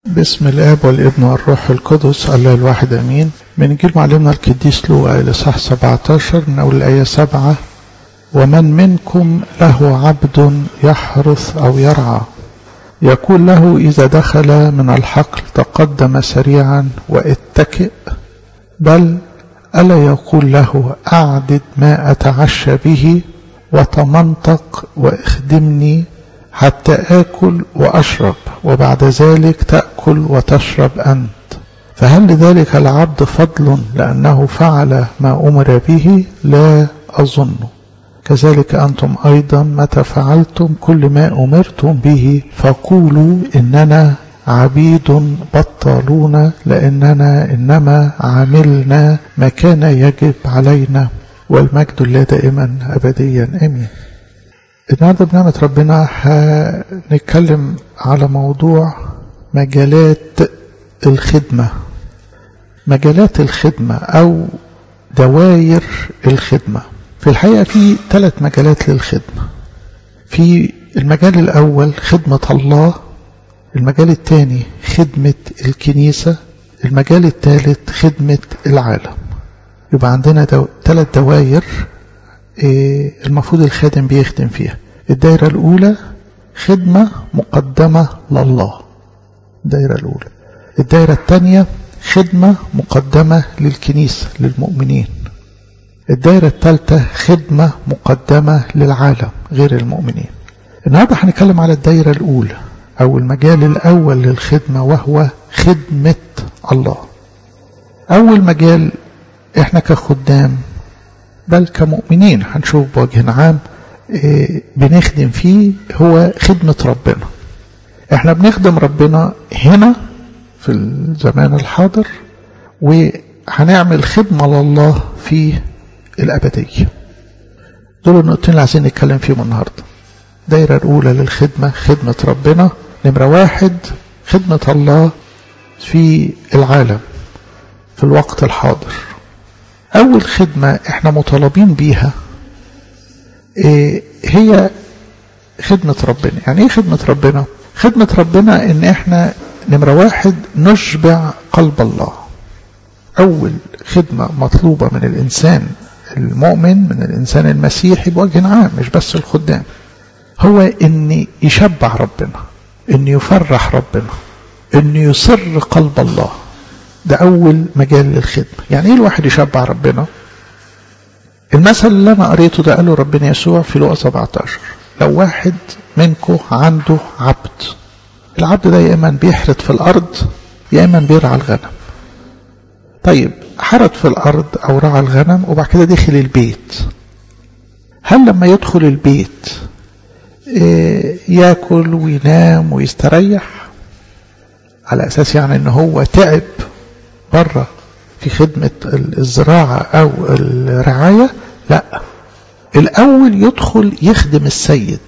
باسم الاب والابن والروح القدس الله الواحد امين من انجيل معلمنا القديس لوقا الاصحاح 17 من اول الايه 7 ومن منكم له عبد يحرث او يرعى يقول له اذا دخل من الحقل تقدم سريعا واتكئ بل الا يقول له اعدد ما اتعشى به وتمنطق واخدمني حتى آكل وأشرب وبعد ذلك تأكل وتشرب أنت فهل لذلك العبد فضل لأنه فعل ما أمر به لا أظن كذلك أنتم أيضا متى فعلتم كل ما أمرتم به فقولوا إننا عبيد بطالون لأننا إنما عملنا ما كان يجب علينا والمجد لله دائما أبديا آمين النهارده بنعمة ربنا هنتكلم على موضوع مجالات الخدمة مجالات الخدمة أو دواير الخدمة في الحقيقة في ثلاث مجالات للخدمة في المجال الأول خدمة الله المجال الثاني خدمة الكنيسة المجال الثالث خدمة العالم يبقى عندنا دو... ثلاث دواير المفروض الخادم بيخدم فيها الدايرة الأولى خدمة مقدمة لله الدايرة الأولى الدايرة الثانية خدمة مقدمة للكنيسة للمؤمنين الدايرة الثالثة خدمة مقدمة للعالم غير المؤمنين النهاردة هنتكلم على الدايرة الأولى أو المجال الأول للخدمة وهو خدمة الله أول مجال إحنا كخدام بل كمؤمنين هنشوف بوجه عام بنخدم فيه هو خدمة ربنا احنا بنخدم ربنا هنا في الزمان الحاضر وهنعمل خدمة لله في الأبدية دول النقطتين اللي عايزين نتكلم فيهم النهاردة الدايرة الأولى للخدمة خدمة ربنا نمرة واحد خدمة الله في العالم في الوقت الحاضر أول خدمة إحنا مطالبين بيها إيه هي خدمة ربنا يعني إيه خدمة ربنا خدمة ربنا إن إحنا نمرة واحد نشبع قلب الله أول خدمة مطلوبة من الإنسان المؤمن من الإنسان المسيحي بوجه عام مش بس الخدام هو إن يشبع ربنا إن يفرح ربنا إن يسر قلب الله ده أول مجال للخدمة يعني إيه الواحد يشبع ربنا المثل اللي أنا قريته ده قاله ربنا يسوع في لقا 17 لو واحد منكم عنده عبد العبد ده يا إما بيحرث في الأرض يا إما بيرعى الغنم طيب حرث في الأرض أو رعى الغنم وبعد كده دخل البيت هل لما يدخل البيت ياكل وينام ويستريح على أساس يعني إن هو تعب بره في خدمة الزراعة أو الرعاية لا الأول يدخل يخدم السيد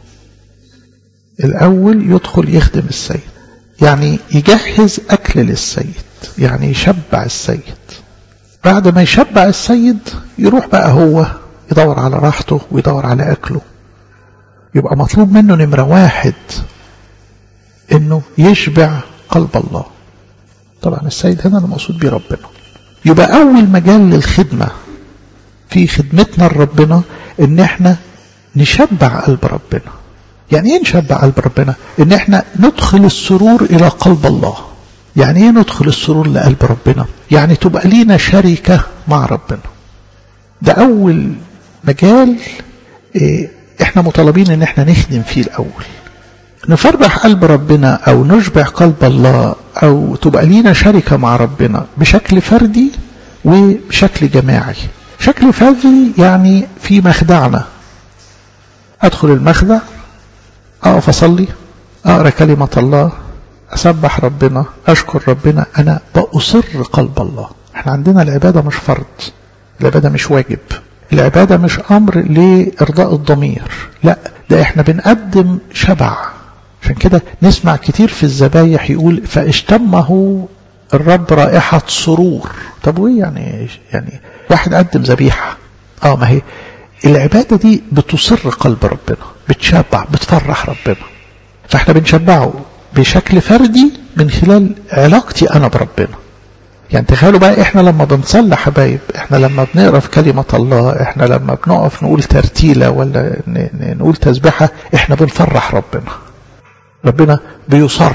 الأول يدخل يخدم السيد يعني يجهز أكل للسيد يعني يشبع السيد بعد ما يشبع السيد يروح بقى هو يدور على راحته ويدور على أكله يبقى مطلوب منه نمرة واحد انه يشبع قلب الله طبعا السيد هنا المقصود بيه ربنا يبقى أول مجال للخدمة في خدمتنا لربنا إن إحنا نشبع قلب ربنا يعني إيه نشبع قلب ربنا؟ إن إحنا ندخل السرور إلى قلب الله يعني إيه ندخل السرور لقلب ربنا؟ يعني تبقى لينا شركة مع ربنا ده أول مجال إيه إحنا مطالبين إن إحنا نخدم فيه الأول نفرح قلب ربنا أو نشبع قلب الله أو تبقى لينا شركة مع ربنا بشكل فردي وبشكل جماعي شكل فردي يعني في مخدعنا أدخل المخدع أقف أصلي أقرأ كلمة الله أسبح ربنا أشكر ربنا أنا بأصر قلب الله احنا عندنا العبادة مش فرض العبادة مش واجب العبادة مش أمر لإرضاء الضمير لا ده احنا بنقدم شبع عشان كده نسمع كتير في الذبايح يقول فاشتمه الرب رائحة سرور طب وايه يعني يعني واحد قدم ذبيحة اه ما هي العبادة دي بتصر قلب ربنا بتشبع بتفرح ربنا فاحنا بنشبعه بشكل فردي من خلال علاقتي أنا بربنا يعني تخيلوا بقى احنا لما بنصلي حبايب احنا لما بنقرا في كلمة الله احنا لما بنقف نقول ترتيلة ولا نقول تسبحة احنا بنفرح ربنا ربنا بيصر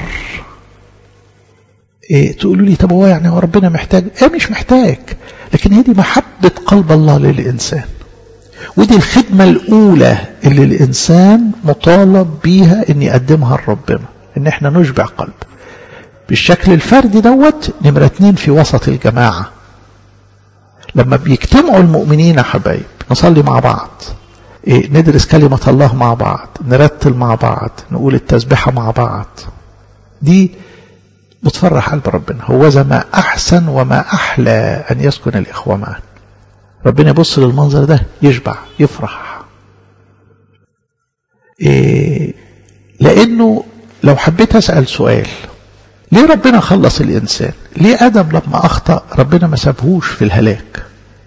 إيه تقولوا لي طب هو يعني هو ربنا محتاج ايه مش محتاج لكن هي دي محبة قلب الله للإنسان ودي الخدمة الأولى اللي الإنسان مطالب بيها إن يقدمها لربنا إن إحنا نشبع قلبه بالشكل الفردي دوت نمرة اتنين في وسط الجماعة لما بيجتمعوا المؤمنين يا حبايب نصلي مع بعض إيه ندرس كلمة الله مع بعض نرتل مع بعض نقول التسبيحة مع بعض دي بتفرح قلب ربنا هو ما أحسن وما أحلى أن يسكن الإخوة معا ربنا يبص للمنظر ده يشبع يفرح إيه لأنه لو حبيت أسأل سؤال ليه ربنا خلص الإنسان ليه آدم لما أخطأ ربنا ما سابهوش في الهلاك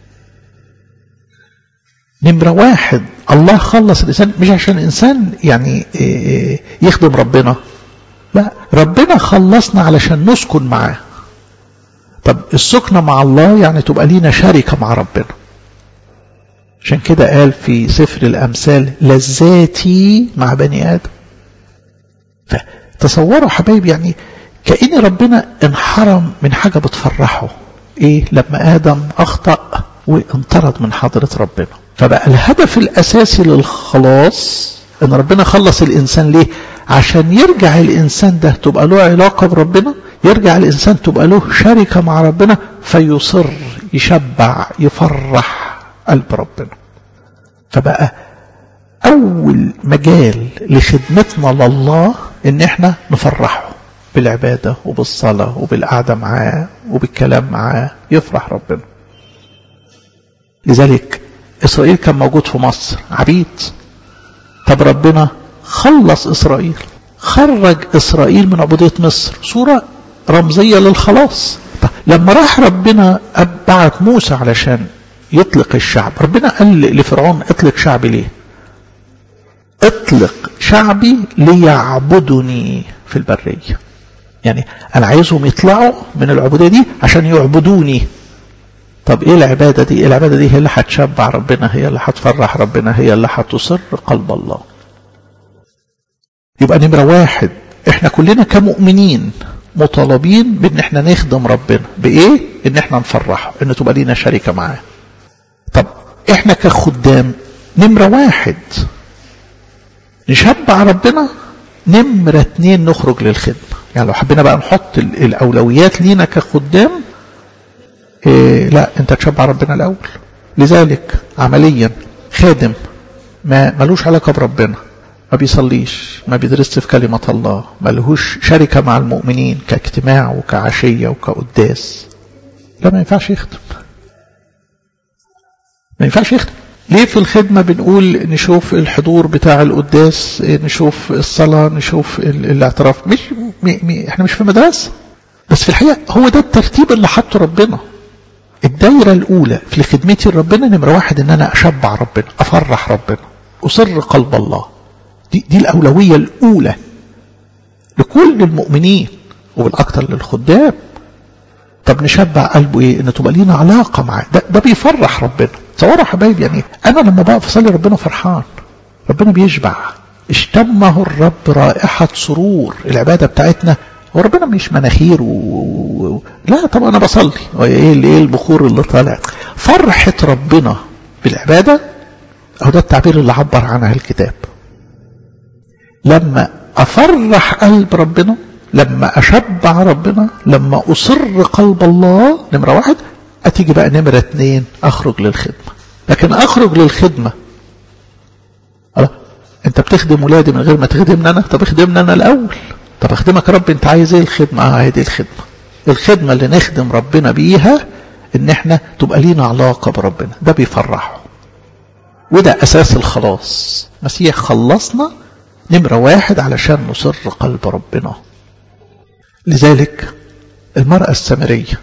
نمرة واحد الله خلص الإنسان مش عشان الإنسان يعني إيه يخدم ربنا لا ربنا خلصنا علشان نسكن معاه طب السكنة مع الله يعني تبقى لينا شركة مع ربنا عشان كده قال في سفر الأمثال لذاتي مع بني آدم فتصوروا حبايب يعني كأن ربنا انحرم من حاجة بتفرحه ايه لما آدم أخطأ وانطرد من حضرة ربنا فبقى الهدف الأساسي للخلاص ان ربنا خلص الإنسان ليه عشان يرجع الإنسان ده تبقى له علاقة بربنا يرجع الإنسان تبقى له شركة مع ربنا فيصر يشبع يفرح قلب ربنا فبقى أول مجال لخدمتنا لله إن إحنا نفرحه بالعبادة وبالصلاة وبالقعدة معاه وبالكلام معاه يفرح ربنا لذلك إسرائيل كان موجود في مصر عبيد طب ربنا خلص إسرائيل خرج إسرائيل من عبودية مصر صورة رمزية للخلاص طب لما راح ربنا بعت موسى علشان يطلق الشعب ربنا قال لفرعون اطلق شعبي ليه اطلق شعبي ليعبدني في البرية يعني انا عايزهم يطلعوا من العبودية دي عشان يعبدوني طب ايه العبادة دي العبادة دي هي اللي هتشبع ربنا هي اللي هتفرح ربنا هي اللي هتصر قلب الله يبقى نمرة واحد احنا كلنا كمؤمنين مطالبين بان احنا نخدم ربنا بايه ان احنا نفرحه ان تبقى لينا شركة معاه طب احنا كخدام نمرة واحد نشبع ربنا نمرة اتنين نخرج للخدمة يعني لو حبينا بقى نحط الأولويات لينا كخدام إيه لا انت تشبع ربنا الأول لذلك عمليا خادم ما ملوش علاقة بربنا ما بيصليش ما بيدرسش في كلمة الله ما لهوش شركة مع المؤمنين كاجتماع وكعشية وكقداس لا ما ينفعش يخدم ما ينفعش يخدم ليه في الخدمة بنقول نشوف الحضور بتاع القداس نشوف الصلاة نشوف الاعتراف مش م م احنا مش في مدرسة بس في الحقيقة هو ده الترتيب اللي حطه ربنا الدايرة الأولى في خدمتي لربنا نمرة واحد إن أنا أشبع ربنا أفرح ربنا أصر قلب الله دي, دي الأولوية الأولى لكل المؤمنين وبالأكثر للخدام طب نشبع قلبه ايه ان تبقى لينا علاقة معاه ده, ده بيفرح ربنا تصوروا حبايب يعني انا لما بقف اصلي ربنا فرحان ربنا بيشبع اشتمه الرب رائحة سرور العبادة بتاعتنا هو ربنا مش مناخير و... و... لا طب انا بصلي ايه ايه البخور اللي طالع فرحة ربنا بالعبادة اهو ده التعبير اللي عبر عنها الكتاب لما افرح قلب ربنا لما أشبع ربنا لما أصر قلب الله نمرة واحد أتيجي بقى نمرة اتنين أخرج للخدمة لكن أخرج للخدمة أه أنت بتخدم ولادي من غير ما تخدمني أنا طب اخدمني أنا الأول طب أخدمك يا رب أنت عايز إيه الخدمة أه هي دي الخدمة الخدمة اللي نخدم ربنا بيها إن إحنا تبقى لينا علاقة بربنا ده بيفرحه وده أساس الخلاص مسيح خلصنا نمرة واحد علشان نصر قلب ربنا لذلك المرأة السامرية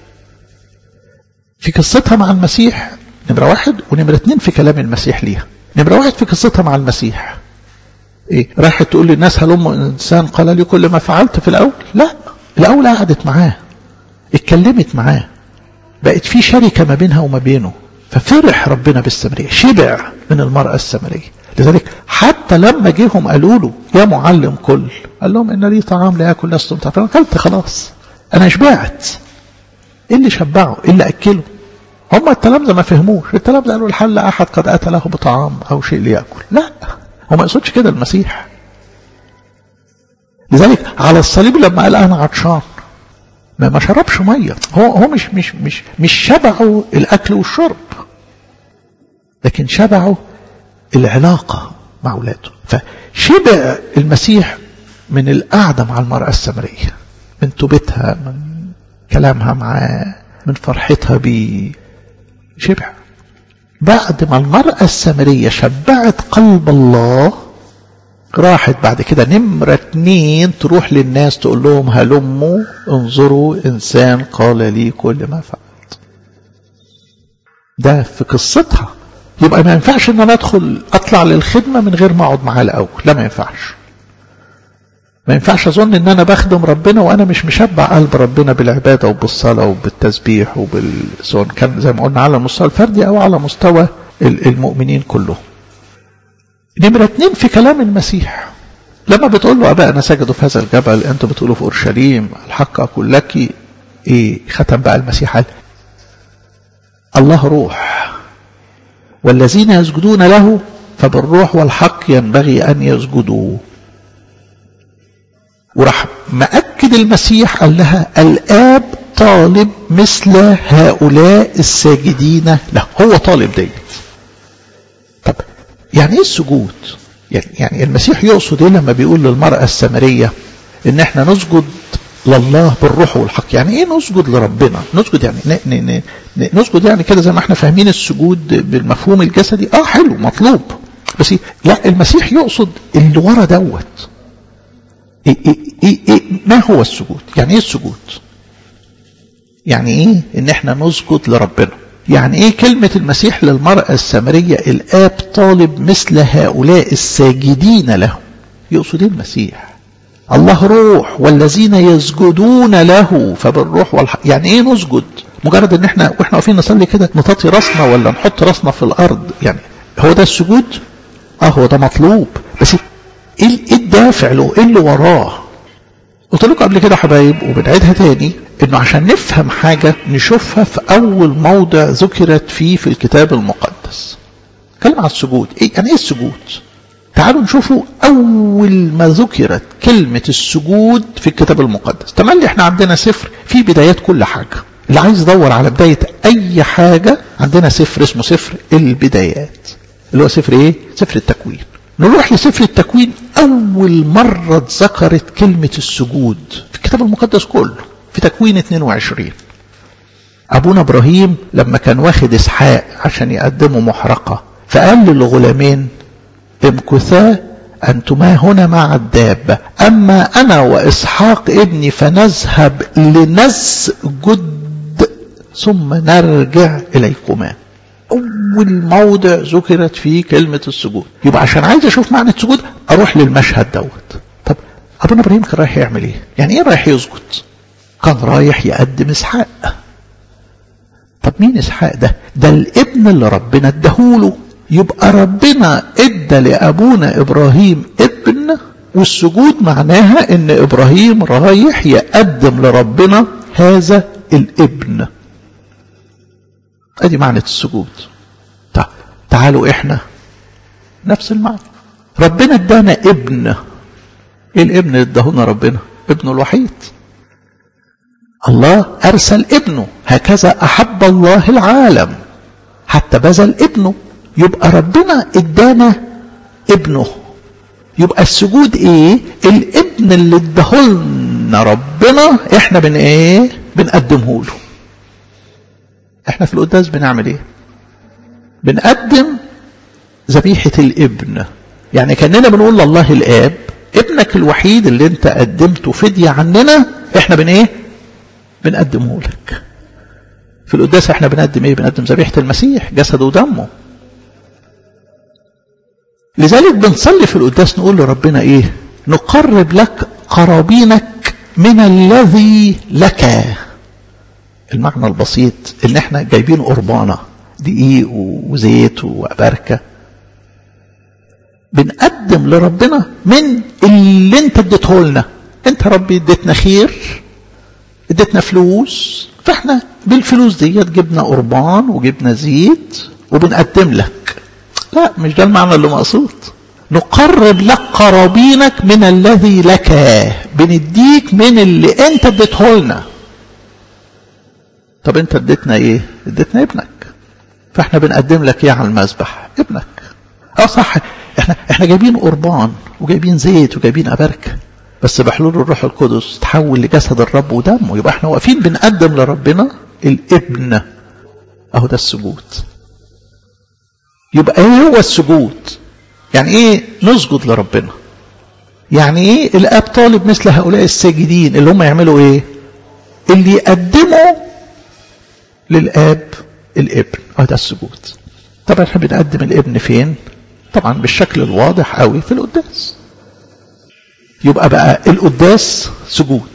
في قصتها مع المسيح نمرة واحد ونمرة اتنين في كلام المسيح ليها نمرة واحد في قصتها مع المسيح ايه راحت تقول للناس هلم انسان قال لي كل ما فعلت في الاول لا الاول قعدت معاه اتكلمت معاه بقت في شركه ما بينها وما بينه ففرح ربنا بالسامريه شبع من المراه السامريه لذلك حتى لما جيهم قالوا له يا معلم كل قال لهم ان لي طعام لا اكل لستم تعرفون اكلت خلاص انا شبعت ايه اللي شبعه ايه اللي اكله هم التلامذه ما فهموش التلامذه قالوا الحل احد قد اتى له بطعام او شيء ليأكل لا هو ما يقصدش كده المسيح لذلك على الصليب لما قال انا عطشان ما ما شربش ميه هو هو مش مش مش مش شبعه الاكل والشرب لكن شبعه العلاقه مع اولاده فشبع المسيح من القعده مع المراه السامريه من توبتها من كلامها معاه من فرحتها بيه شبع بعد ما المرأة السامرية شبعت قلب الله راحت بعد كده نمرة اتنين تروح للناس تقول لهم هلموا انظروا إنسان قال لي كل ما فعلت ده في قصتها يبقى ما ينفعش ان انا ادخل اطلع للخدمة من غير ما اقعد معاه الاول لا ما ينفعش ما ينفعش اظن ان انا بخدم ربنا وانا مش مشبع قلب ربنا بالعباده وبالصلاه وبالتسبيح وبال سواء كان زي ما قلنا على المستوى الفردي او على مستوى المؤمنين كلهم. نمره اتنين في كلام المسيح لما بتقول له ابائنا سجدوا في هذا الجبل انتم بتقولوا في اورشليم الحق اقول لك ايه ختم بقى المسيح قال الله روح والذين يسجدون له فبالروح والحق ينبغي ان يسجدوا وراح مأكد المسيح قال لها الآب طالب مثل هؤلاء الساجدين له هو طالب ديت طب يعني ايه السجود يعني, يعني المسيح يقصد ايه لما بيقول للمرأة السامرية ان احنا نسجد لله بالروح والحق يعني ايه نسجد لربنا نسجد يعني ن ن ن نسجد يعني كده زي ما احنا فاهمين السجود بالمفهوم الجسدي اه حلو مطلوب بس لا المسيح يقصد اللي ورا دوت إيه إيه إيه إيه ما هو السجود يعني ايه السجود يعني ايه ان احنا نسجد لربنا يعني ايه كلمة المسيح للمرأة السامرية الآب طالب مثل هؤلاء الساجدين له يقصد ايه المسيح الله روح والذين يسجدون له فبالروح والحق يعني ايه نسجد مجرد ان احنا واحنا واقفين نصلي كده نطاطي راسنا ولا نحط راسنا في الارض يعني هو ده السجود اه هو ده مطلوب بس ايه الدافع له ايه اللي وراه قلت لكم قبل كده حبايب وبنعيدها تاني انه عشان نفهم حاجة نشوفها في اول موضع ذكرت فيه في الكتاب المقدس كلام على السجود ايه يعني ايه السجود تعالوا نشوفوا اول ما ذكرت كلمة السجود في الكتاب المقدس تملي احنا عندنا سفر في بدايات كل حاجة اللي عايز يدور على بداية اي حاجة عندنا سفر اسمه سفر البدايات اللي هو سفر ايه سفر التكوين نروح لسفر التكوين أول مرة اتذكرت كلمة السجود في الكتاب المقدس كله في تكوين 22 أبونا إبراهيم لما كان واخد إسحاق عشان يقدمه محرقة فقال للغلامين امكثا أنتما هنا مع الدابة أما أنا وإسحاق ابني فنذهب لنسجد ثم نرجع إليكما أول موضع ذكرت فيه كلمة السجود يبقى عشان عايز أشوف معنى السجود أروح للمشهد دوت طب أبونا إبراهيم كان رايح يعمل إيه؟ يعني إيه رايح يسجد؟ كان رايح يقدم إسحاق طب مين إسحاق ده؟ ده الابن اللي ربنا اداهوله يبقى ربنا ادى لأبونا إبراهيم ابن والسجود معناها إن إبراهيم رايح يقدم لربنا هذا الابن ادي معنى السجود طيب تعالوا احنا نفس المعنى ربنا ادانا ابن ايه الابن اللي اداهولنا ربنا ابنه الوحيد الله ارسل ابنه هكذا احب الله العالم حتى بذل ابنه يبقى ربنا ادانا ابنه يبقى السجود ايه الابن اللي اداهولنا ربنا احنا بن ايه بنقدمه له احنا في القداس بنعمل ايه بنقدم ذبيحة الابن يعني كأننا بنقول لله الآب ابنك الوحيد اللي انت قدمته فدية عننا احنا بن ايه بنقدمه لك في القداس احنا بنقدم ايه بنقدم ذبيحة المسيح جسده ودمه لذلك بنصلي في القداس نقول لربنا ايه نقرب لك قرابينك من الذي لك المعنى البسيط ان احنا جايبين قربانة دقيق وزيت وبركة بنقدم لربنا من اللي انت اديته لنا انت ربي اديتنا خير اديتنا فلوس فاحنا بالفلوس ديت جبنا قربان وجبنا زيت وبنقدم لك لا مش ده المعنى اللي مقصود نقرب لك قرابينك من الذي لك بنديك من اللي انت اديته لنا طب انت اديتنا ايه اديتنا ابنك فاحنا بنقدم لك ايه على المذبح ابنك اه صح احنا احنا جايبين قربان وجايبين زيت وجايبين ابركه بس بحلول الروح القدس تحول لجسد الرب ودمه يبقى احنا واقفين بنقدم لربنا الابن اهو ده السجود يبقى ايه هو السجود يعني ايه نسجد لربنا يعني ايه الاب طالب مثل هؤلاء الساجدين اللي هم يعملوا ايه اللي يقدموا للاب الابن اهو ده السجود طبعا احنا بنقدم الابن فين طبعا بالشكل الواضح قوي في القداس يبقى بقى القداس سجود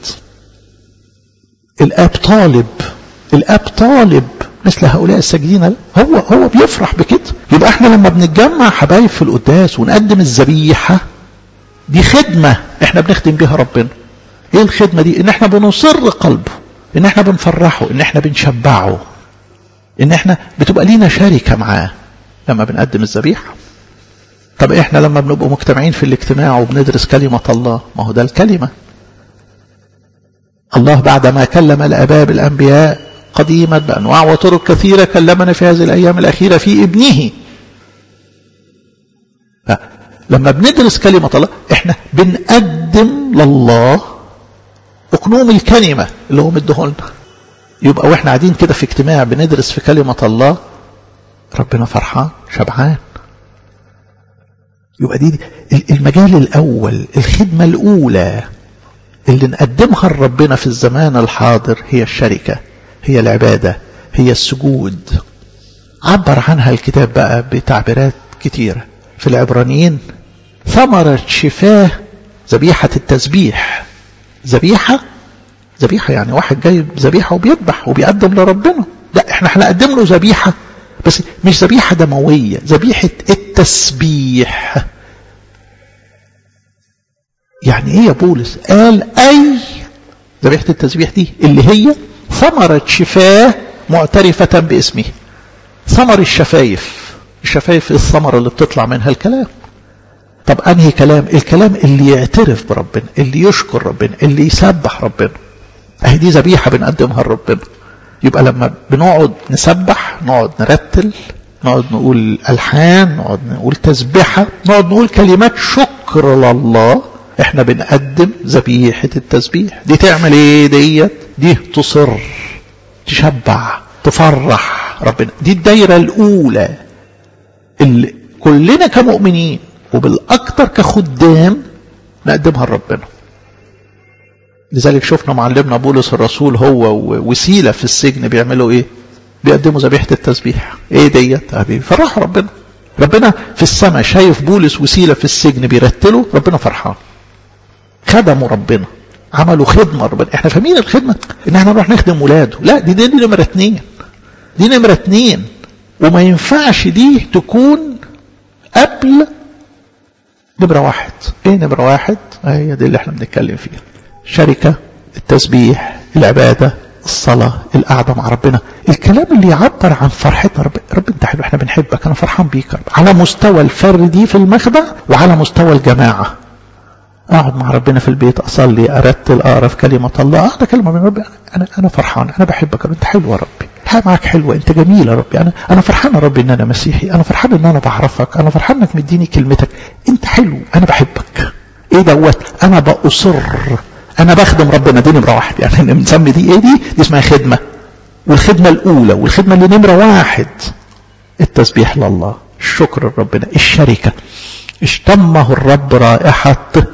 الاب طالب الاب طالب مثل هؤلاء الساجدين هو هو بيفرح بكده يبقى احنا لما بنتجمع حبايب في القداس ونقدم الذبيحه دي خدمه احنا بنخدم بيها ربنا ايه الخدمه دي ان احنا بنصر قلبه ان احنا بنفرحه ان احنا بنشبعه ان احنا بتبقى لينا شركه معاه لما بنقدم الذبيحه طب احنا لما بنبقى مجتمعين في الاجتماع وبندرس كلمة الله ما هو ده الكلمة الله بعدما كلم الآباء بالأنبياء قديما بأنواع وطرق كثيرة كلمنا في هذه الأيام الأخيرة في ابنه لما بندرس كلمة الله احنا بنقدم لله أقنوم الكلمة اللي هو مديهولنا يبقى واحنا قاعدين كده في اجتماع بندرس في كلمة الله ربنا فرحان شبعان يبقى دي المجال الأول الخدمة الأولى اللي نقدمها لربنا في الزمان الحاضر هي الشركة هي العبادة هي السجود عبر عنها الكتاب بقى بتعبيرات كتيرة في العبرانيين ثمرة شفاه ذبيحة التسبيح ذبيحة ذبيحة يعني واحد جايب ذبيحة وبيذبح وبيقدم لربنا لا احنا هنقدم له ذبيحة بس مش ذبيحة دموية ذبيحة التسبيح يعني ايه يا بولس قال اي ذبيحة التسبيح دي اللي هي ثمرة شفاه معترفة باسمه ثمر الشفايف الشفايف الثمرة اللي بتطلع منها الكلام طب انهي كلام الكلام اللي يعترف بربنا اللي يشكر ربنا اللي يسبح ربنا اهي دي ذبيحة بنقدمها لربنا يبقى لما بنقعد نسبح نقعد نرتل نقعد نقول ألحان نقعد نقول تسبحة نقعد نقول كلمات شكر لله احنا بنقدم ذبيحة التسبيح دي تعمل ايه ديت دي تصر تشبع تفرح ربنا دي الدايرة الأولى اللي كلنا كمؤمنين وبالأكثر كخدام نقدمها لربنا لذلك شفنا معلمنا بولس الرسول هو وسيلة في السجن بيعملوا ايه بيقدموا ذبيحة التسبيح ايه ديت بيفرحوا ربنا ربنا في السماء شايف بولس وسيلة في السجن بيرتلوا ربنا فرحان خدموا ربنا عملوا خدمة ربنا احنا فاهمين الخدمة ان احنا نروح نخدم ولاده لا دي دي, دي نمرة اتنين دي نمرة اتنين وما ينفعش دي تكون قبل نمرة واحد ايه نمرة واحد هي دي اللي احنا بنتكلم فيها شركة التسبيح العبادة الصلاة القعدة مع ربنا الكلام اللي يعبر عن فرحتنا رب, رب انت حلو احنا بنحبك انا فرحان بيك رب. على مستوى الفردي في المخدع وعلى مستوى الجماعة اقعد مع ربنا في البيت اصلي ارتل اقرا في كلمة الله اقعد كلمة من ربي انا انا فرحان انا بحبك رب انت حلو يا ربي الحياة معاك حلوة انت جميل يا ربي انا انا فرحان يا ربي ان انا مسيحي انا فرحان ان انا بعرفك انا فرحان انك مديني كلمتك انت حلو انا بحبك ايه دوت انا باصر انا بخدم ربنا دي نمره واحد يعني بنسمي دي ايه دي دي اسمها خدمه والخدمه الاولى والخدمه اللي نمره واحد التسبيح لله الشكر لربنا الشركه اشتمه الرب رائحه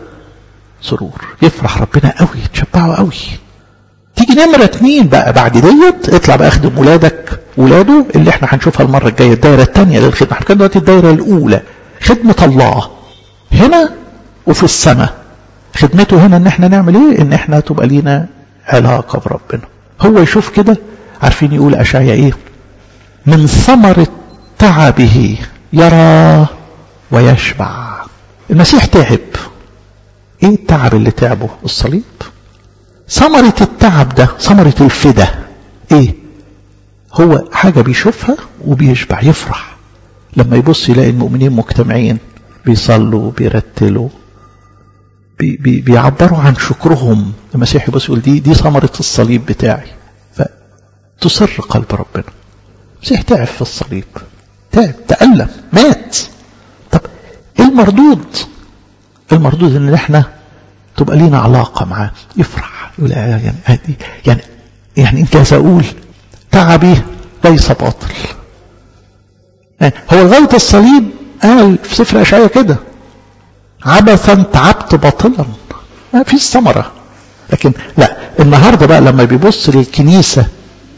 سرور يفرح ربنا قوي تشبعه قوي تيجي نمرة اتنين بقى بعد ديت اطلع بقى اخدم ولادك ولاده اللي احنا هنشوفها المرة الجاية الدايرة الثانية للخدمة احنا كنا دلوقتي الدايرة الأولى خدمة الله هنا وفي السماء خدمته هنا ان احنا نعمل ايه ان احنا تبقى لينا علاقة بربنا هو يشوف كده عارفين يقول اشعيا ايه من ثمرة تعبه يرى ويشبع المسيح تعب ايه التعب اللي تعبه الصليب ثمرة التعب ده ثمرة الفدا ايه هو حاجة بيشوفها وبيشبع يفرح لما يبص يلاقي المؤمنين مجتمعين بيصلوا بيرتلوا بي بي بيعبروا عن شكرهم المسيح يبص يقول دي دي ثمرة الصليب بتاعي فتسر قلب ربنا المسيح تعب في الصليب تعب تألم مات طب ايه المردود المردود ان احنا تبقى لينا علاقة معاه يفرح يقول يعني يعني يعني, يعني انت اقول تعبي ليس باطل هو لغاية الصليب قال في سفر أشعياء كده عبثا تعبت باطلا ما فيش ثمرة لكن لا النهاردة بقى لما بيبص للكنيسة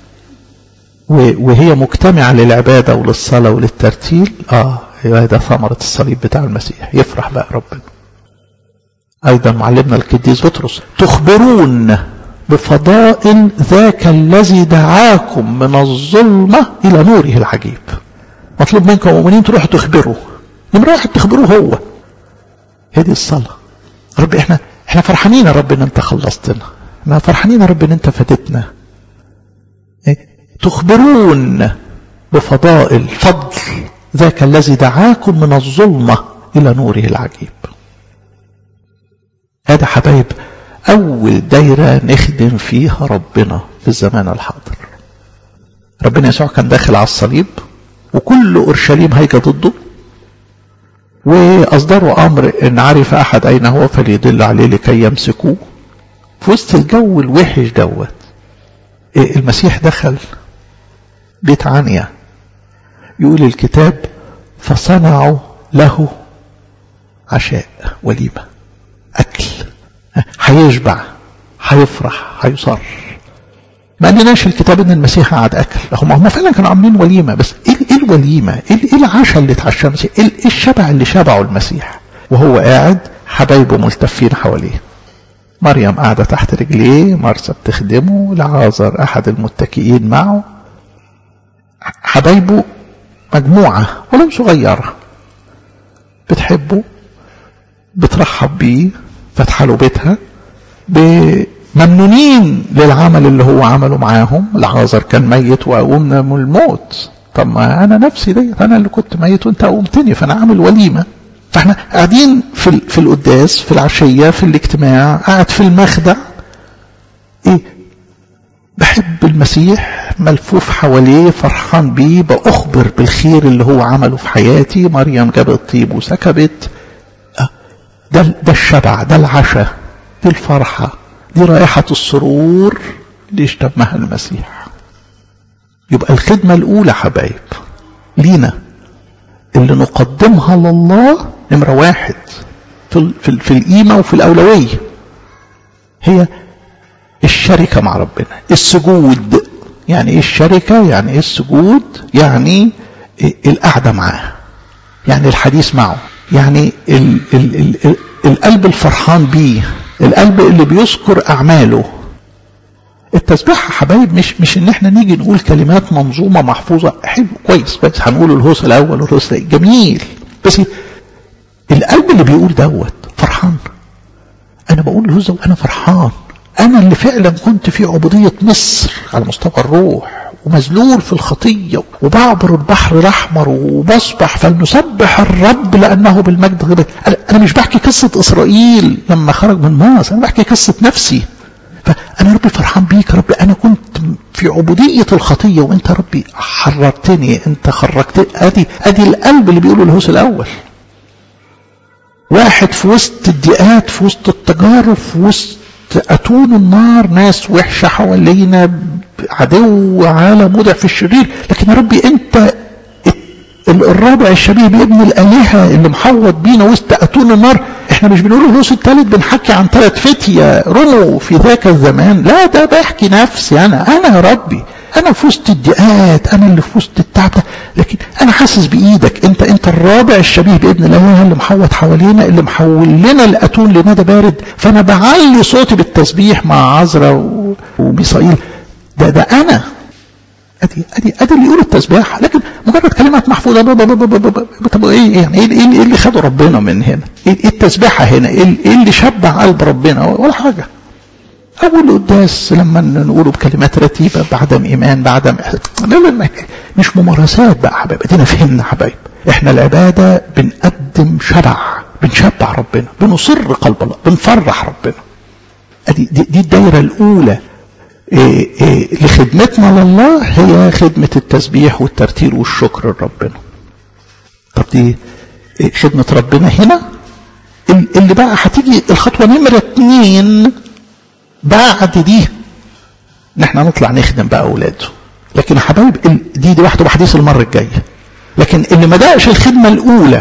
وهي مجتمعة للعبادة وللصلاة وللترتيل اه ده ثمرة الصليب بتاع المسيح يفرح بقى ربنا أيضا معلمنا القديس بطرس تخبرون بفضائل ذاك الذي دعاكم من الظلمة إلى نوره العجيب مطلوب منكم مؤمنين تروحوا تخبروا نمرة واحد تخبروه هو هذه الصلاة رب احنا احنا فرحانين يا رب ان انت خلصتنا احنا فرحانين يا رب ان انت فدتنا ايه؟ تخبرون بفضائل فضل ذاك الذي دعاكم من الظلمة إلى نوره العجيب هذا حبايب أول دايرة نخدم فيها ربنا في الزمان الحاضر ربنا يسوع كان داخل على الصليب وكل أورشليم هيجة ضده وأصدروا أمر إن عرف أحد أين هو فليدل عليه لكي يمسكوه في وسط الجو الوحش دوت المسيح دخل بيت عنيا يقول الكتاب فصنعوا له عشاء وليمة أكل هيشبع هيفرح هيصر ما قالناش الكتاب ان المسيح قعد اكل هم هم فعلا كانوا عاملين وليمه بس ايه ايه الوليمه؟ ايه ايه العشاء اللي اتعشى المسيح؟ ايه الشبع اللي شبعه المسيح؟ وهو قاعد حبايبه ملتفين حواليه. مريم قاعده تحت رجليه، مرسى بتخدمه، لعازر احد المتكئين معه. حبايبه مجموعه ولو صغيره بتحبه بترحب بيه فاتحه له بيتها ممنونين للعمل اللي هو عمله معاهم العازر كان ميت وقومنا من الموت طب ما انا نفسي ديت انا اللي كنت ميت وانت قومتني فانا عامل وليمه فاحنا قاعدين في في القداس في العشيه في الاجتماع قاعد في المخدع ايه بحب المسيح ملفوف حواليه فرحان بيه بأخبر بالخير اللي هو عمله في حياتي مريم جابت طيب وسكبت ده ده الشبع ده العشاء دي الفرحه دي رائحة السرور اللي اشتمها المسيح يبقى الخدمة الأولى حبايب لينا اللي نقدمها لله نمرة واحد في, في, في القيمة وفي الأولوية هي الشركة مع ربنا السجود يعني ايه الشركة يعني ايه السجود يعني إيه القعدة معاه يعني الحديث معه يعني ال ال ال ال القلب الفرحان بيه القلب اللي بيذكر أعماله التسبيح حبايب مش مش ان احنا نيجي نقول كلمات منظومه محفوظه حلو كويس كويس هنقول الهوس الاول والهوس جميل بس القلب اللي بيقول دوت فرحان انا بقول الهوس وانا فرحان انا اللي فعلا كنت في عبوديه مصر على مستوى الروح ومذلول في الخطيه وبعبر البحر الاحمر وبصبح فلنسبح الرب لانه بالمجد غير انا مش بحكي قصه اسرائيل لما خرج من مصر انا بحكي قصه نفسي فأنا ربي فرحان بيك ربي أنا كنت في عبودية الخطية وأنت ربي حررتني أنت خرجتني أدي أدي القلب اللي بيقوله الهوس الأول واحد في وسط الضيقات في وسط التجارب في وسط أتون النار ناس وحشة حوالينا عدو عالم وضع في الشرير لكن يا ربي أنت الرابع الشبيه بابن الآلهة اللي محوط بينا وسط أتون النار احنا مش بنقول الهوس الثالث بنحكي عن ثلاث فتية رموا في ذاك الزمان لا ده بحكي نفسي انا انا يا ربي انا في وسط الضيقات انا اللي في وسط التعب ده لكن انا حاسس بايدك انت انت الرابع الشبيه بابن الله اللي محوط حوالينا اللي محول لنا الاتون لندى بارد فانا بعلي صوتي بالتسبيح مع عذرا وميسائيل ده ده انا ادي ادي ادي اللي يقول التسبيح لكن مجرد كلمات محفوظه طب ايه يعني ايه ايه اللي خده ربنا من هنا؟ ايه التسبيحه هنا؟ ايه اللي شبع قلب ربنا؟ ولا حاجه. أول قداس لما نقوله بكلمات رتيبة بعدم إيمان بعدم لا لا مش ممارسات بقى حبايب ادينا فهمنا حبايب احنا العبادة بنقدم شبع بنشبع ربنا بنصر قلب الله بنفرح ربنا دي, دي, دي الدايرة الأولى إيه إيه لخدمتنا لله هي خدمة التسبيح والترتيل والشكر لربنا طب دي إيه خدمة ربنا هنا اللي بقى هتيجي الخطوة نمرة اتنين بعد دي ان احنا نطلع نخدم بقى اولاده لكن يا حبايب دي دي واحده بحديث المره الجايه لكن اللي ما دقش الخدمه الاولى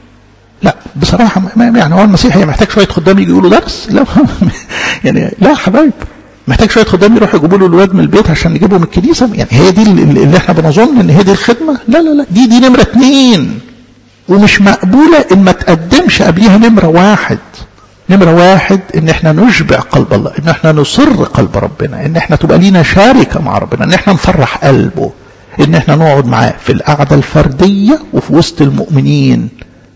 لا بصراحه ما يعني هو المسيح هي محتاج شويه خدام يجي يقولوا درس لا يعني لا يا حبايب محتاج شويه خدام يروحوا يجيبوا له الولاد من البيت عشان يجيبهم من الكنيسه يعني هي دي اللي احنا بنظن ان هي دي الخدمه لا لا لا دي دي نمره اثنين ومش مقبوله ان ما تقدمش قبليها نمره واحد نمرة واحد ان احنا نشبع قلب الله ان احنا نصر قلب ربنا ان احنا تبقى لينا شاركة مع ربنا ان احنا نفرح قلبه ان احنا نقعد معاه في القعدة الفردية وفي وسط المؤمنين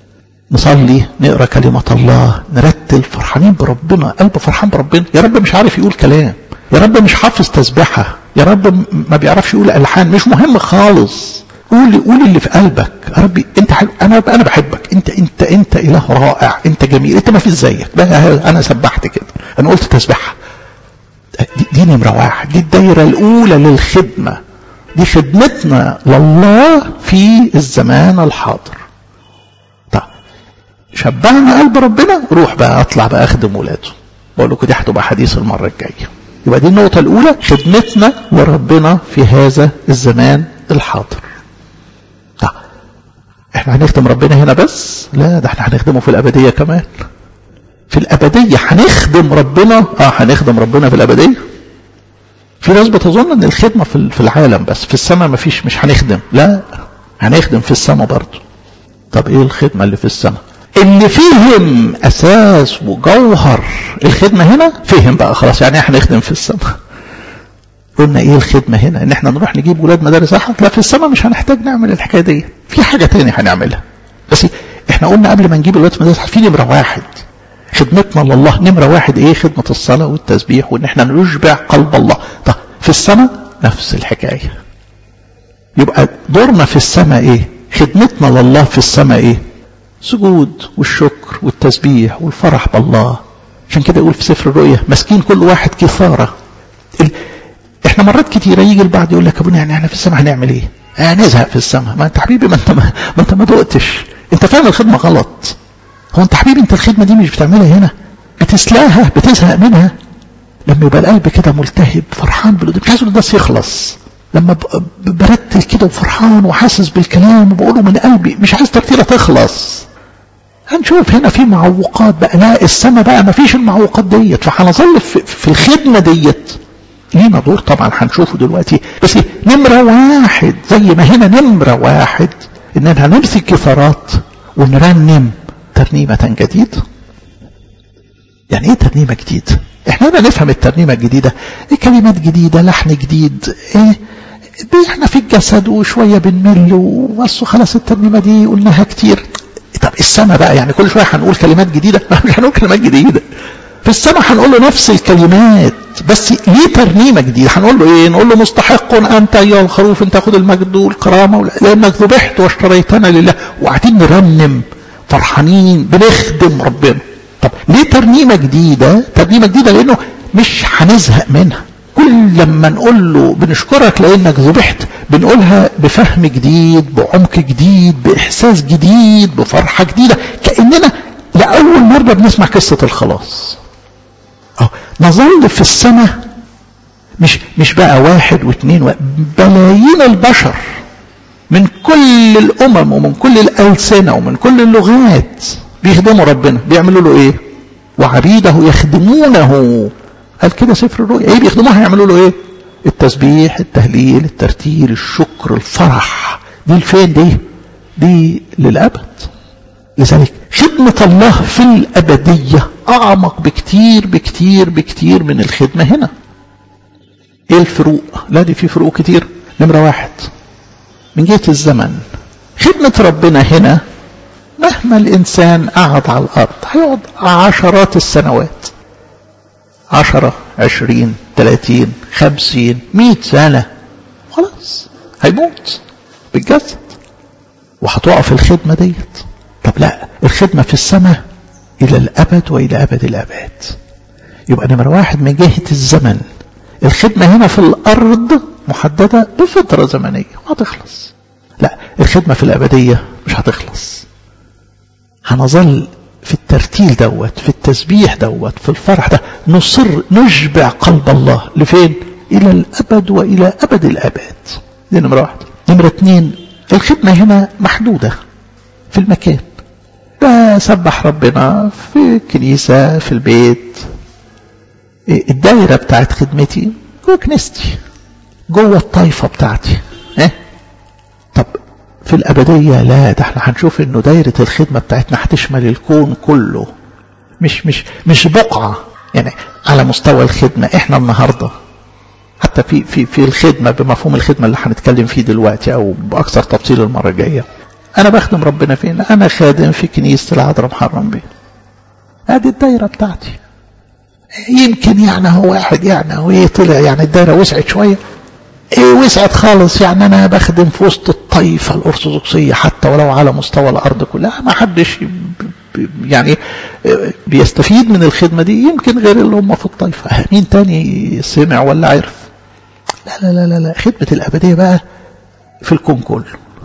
نصلي نقرا كلمة الله نرتل فرحانين بربنا قلب فرحان بربنا يا رب مش عارف يقول كلام يا رب مش حافظ تسبيحة يا رب ما بيعرفش يقول ألحان مش مهم خالص قول قول اللي في قلبك يا ربي انت حلو انا انا بحبك انت انت انت اله رائع انت جميل انت ما فيش زيك انا سبحت كده انا قلت تسبحها دي, دي نمره واحد دي الدايره الاولى للخدمه دي خدمتنا لله في الزمان الحاضر طيب شبعنا قلب ربنا روح بقى اطلع بقى اخدم ولاده بقول لكم دي هتبقى حديث المره الجايه يبقى دي النقطه الاولى خدمتنا لربنا في هذا الزمان الحاضر احنا هنخدم ربنا هنا بس لا ده احنا هنخدمه في الابديه كمان في الابديه هنخدم ربنا اه هنخدم ربنا في الابديه في ناس بتظن ان الخدمه في في العالم بس في السماء ما فيش مش هنخدم لا هنخدم في السماء برضه طب ايه الخدمه اللي في السماء اللي فهم اساس وجوهر الخدمه هنا فهم بقى خلاص يعني احنا هنخدم في السماء قلنا ايه الخدمة هنا ان احنا نروح نجيب ولاد مدارس احد لا في السماء مش هنحتاج نعمل الحكاية دي في حاجة تاني هنعملها بس احنا قلنا قبل ما نجيب الولاد في مدارس في نمرة واحد خدمتنا لله نمرة واحد ايه خدمة الصلاة والتسبيح وان احنا نشبع قلب الله طب في السماء نفس الحكاية يبقى دورنا في السماء ايه خدمتنا لله في السماء ايه سجود والشكر والتسبيح والفرح بالله عشان كده يقول في سفر الرؤيا مسكين كل واحد كفارة احنا مرات كتيره يجي البعض يقول لك يا ابونا يعني احنا في السماء هنعمل ايه؟ هنزهق في السماء ما انت حبيبي ما انت ما, ما انت ما دقتش انت فاهم الخدمه غلط هو انت حبيبي انت الخدمه دي مش بتعملها هنا بتسلاها بتزهق منها لما يبقى القلب كده ملتهب فرحان بالقدام مش عايز القداس يخلص لما برتل كده وفرحان وحاسس بالكلام وبقوله من قلبي مش عايز ترتيله تخلص هنشوف هنا في معوقات بقى لا السماء بقى ما فيش المعوقات ديت فهنظل في, في الخدمه ديت لينا دور طبعا هنشوفه دلوقتي بس نمرة واحد زي ما هنا نمرة واحد اننا هنمسك كفارات ونرنم ترنيمة جديدة يعني ايه ترنيمة جديدة احنا هنا نفهم الترنيمة الجديدة ايه كلمات جديدة لحن جديد ايه احنا في الجسد وشوية بنمل وبس خلاص الترنيمة دي قلناها كتير طب السماء بقى يعني كل شوية هنقول كلمات جديدة مش هنقول كلمات جديدة في السماء هنقول له نفس الكلمات بس ليه ترنيمة جديدة هنقول له ايه نقول له مستحق انت ايها الخروف ان تاخذ المجد والكرامة لانك ذبحت واشتريتنا لله وقاعدين نرنم فرحانين بنخدم ربنا طب ليه ترنيمة جديدة ترنيمة جديدة لانه مش هنزهق منها كل لما نقول له بنشكرك لانك ذبحت بنقولها بفهم جديد بعمق جديد باحساس جديد بفرحة جديدة كأننا لأول مرة بنسمع قصة الخلاص أو نظل في السماء مش مش بقى واحد واثنين بلايين البشر من كل الامم ومن كل الالسنه ومن كل اللغات بيخدموا ربنا بيعملوا له ايه وعبيده يخدمونه قال كده سفر الرؤيا ايه بيخدموه هيعملوا له ايه التسبيح التهليل الترتيل الشكر الفرح دي الفين دي دي للأبد لذلك خدمة الله في الأبدية أعمق بكتير بكتير بكتير من الخدمة هنا ايه الفروق لا دي في فروق كتير نمرة واحد من جهة الزمن خدمة ربنا هنا مهما الإنسان قعد على الأرض هيقعد عشرات السنوات عشرة عشرين تلاتين خمسين مئة سنة خلاص هيموت بالجسد وهتقف الخدمة ديت طب لا الخدمة في السماء إلى الأبد وإلى أبد الأبد يبقى نمرة واحد من جهة الزمن الخدمة هنا في الأرض محددة بفترة زمنية وهتخلص لا الخدمة في الأبدية مش هتخلص هنظل في الترتيل دوت في التسبيح دوت في الفرح ده نصر نشبع قلب الله لفين إلى الأبد وإلى أبد الأبد دي نمرة واحد نمرة اتنين الخدمة هنا محدودة في المكان بسبح ربنا في الكنيسة في البيت الدايرة بتاعت خدمتي جوه كنيستي جوه الطائفة بتاعتي اه؟ طب في الأبدية لا ده احنا هنشوف انه دايرة الخدمة بتاعتنا هتشمل الكون كله مش مش مش بقعة يعني على مستوى الخدمة احنا النهاردة حتى في في في الخدمة بمفهوم الخدمة اللي هنتكلم فيه دلوقتي او بأكثر تفصيل المرة الجاية انا بخدم ربنا فين انا خادم في كنيسة العذراء محرم بيه ادي الدايرة بتاعتي يمكن يعني هو واحد يعني هو ايه طلع يعني الدايرة وسعت شوية ايه وسعت خالص يعني انا بخدم في وسط الطائفة الارثوذكسية حتى ولو على مستوى الارض كلها ما حدش يعني بيستفيد من الخدمة دي يمكن غير اللي هم في الطائفة مين تاني سمع ولا عرف لا لا لا لا, لا. خدمة الأبدية بقى في الكون كله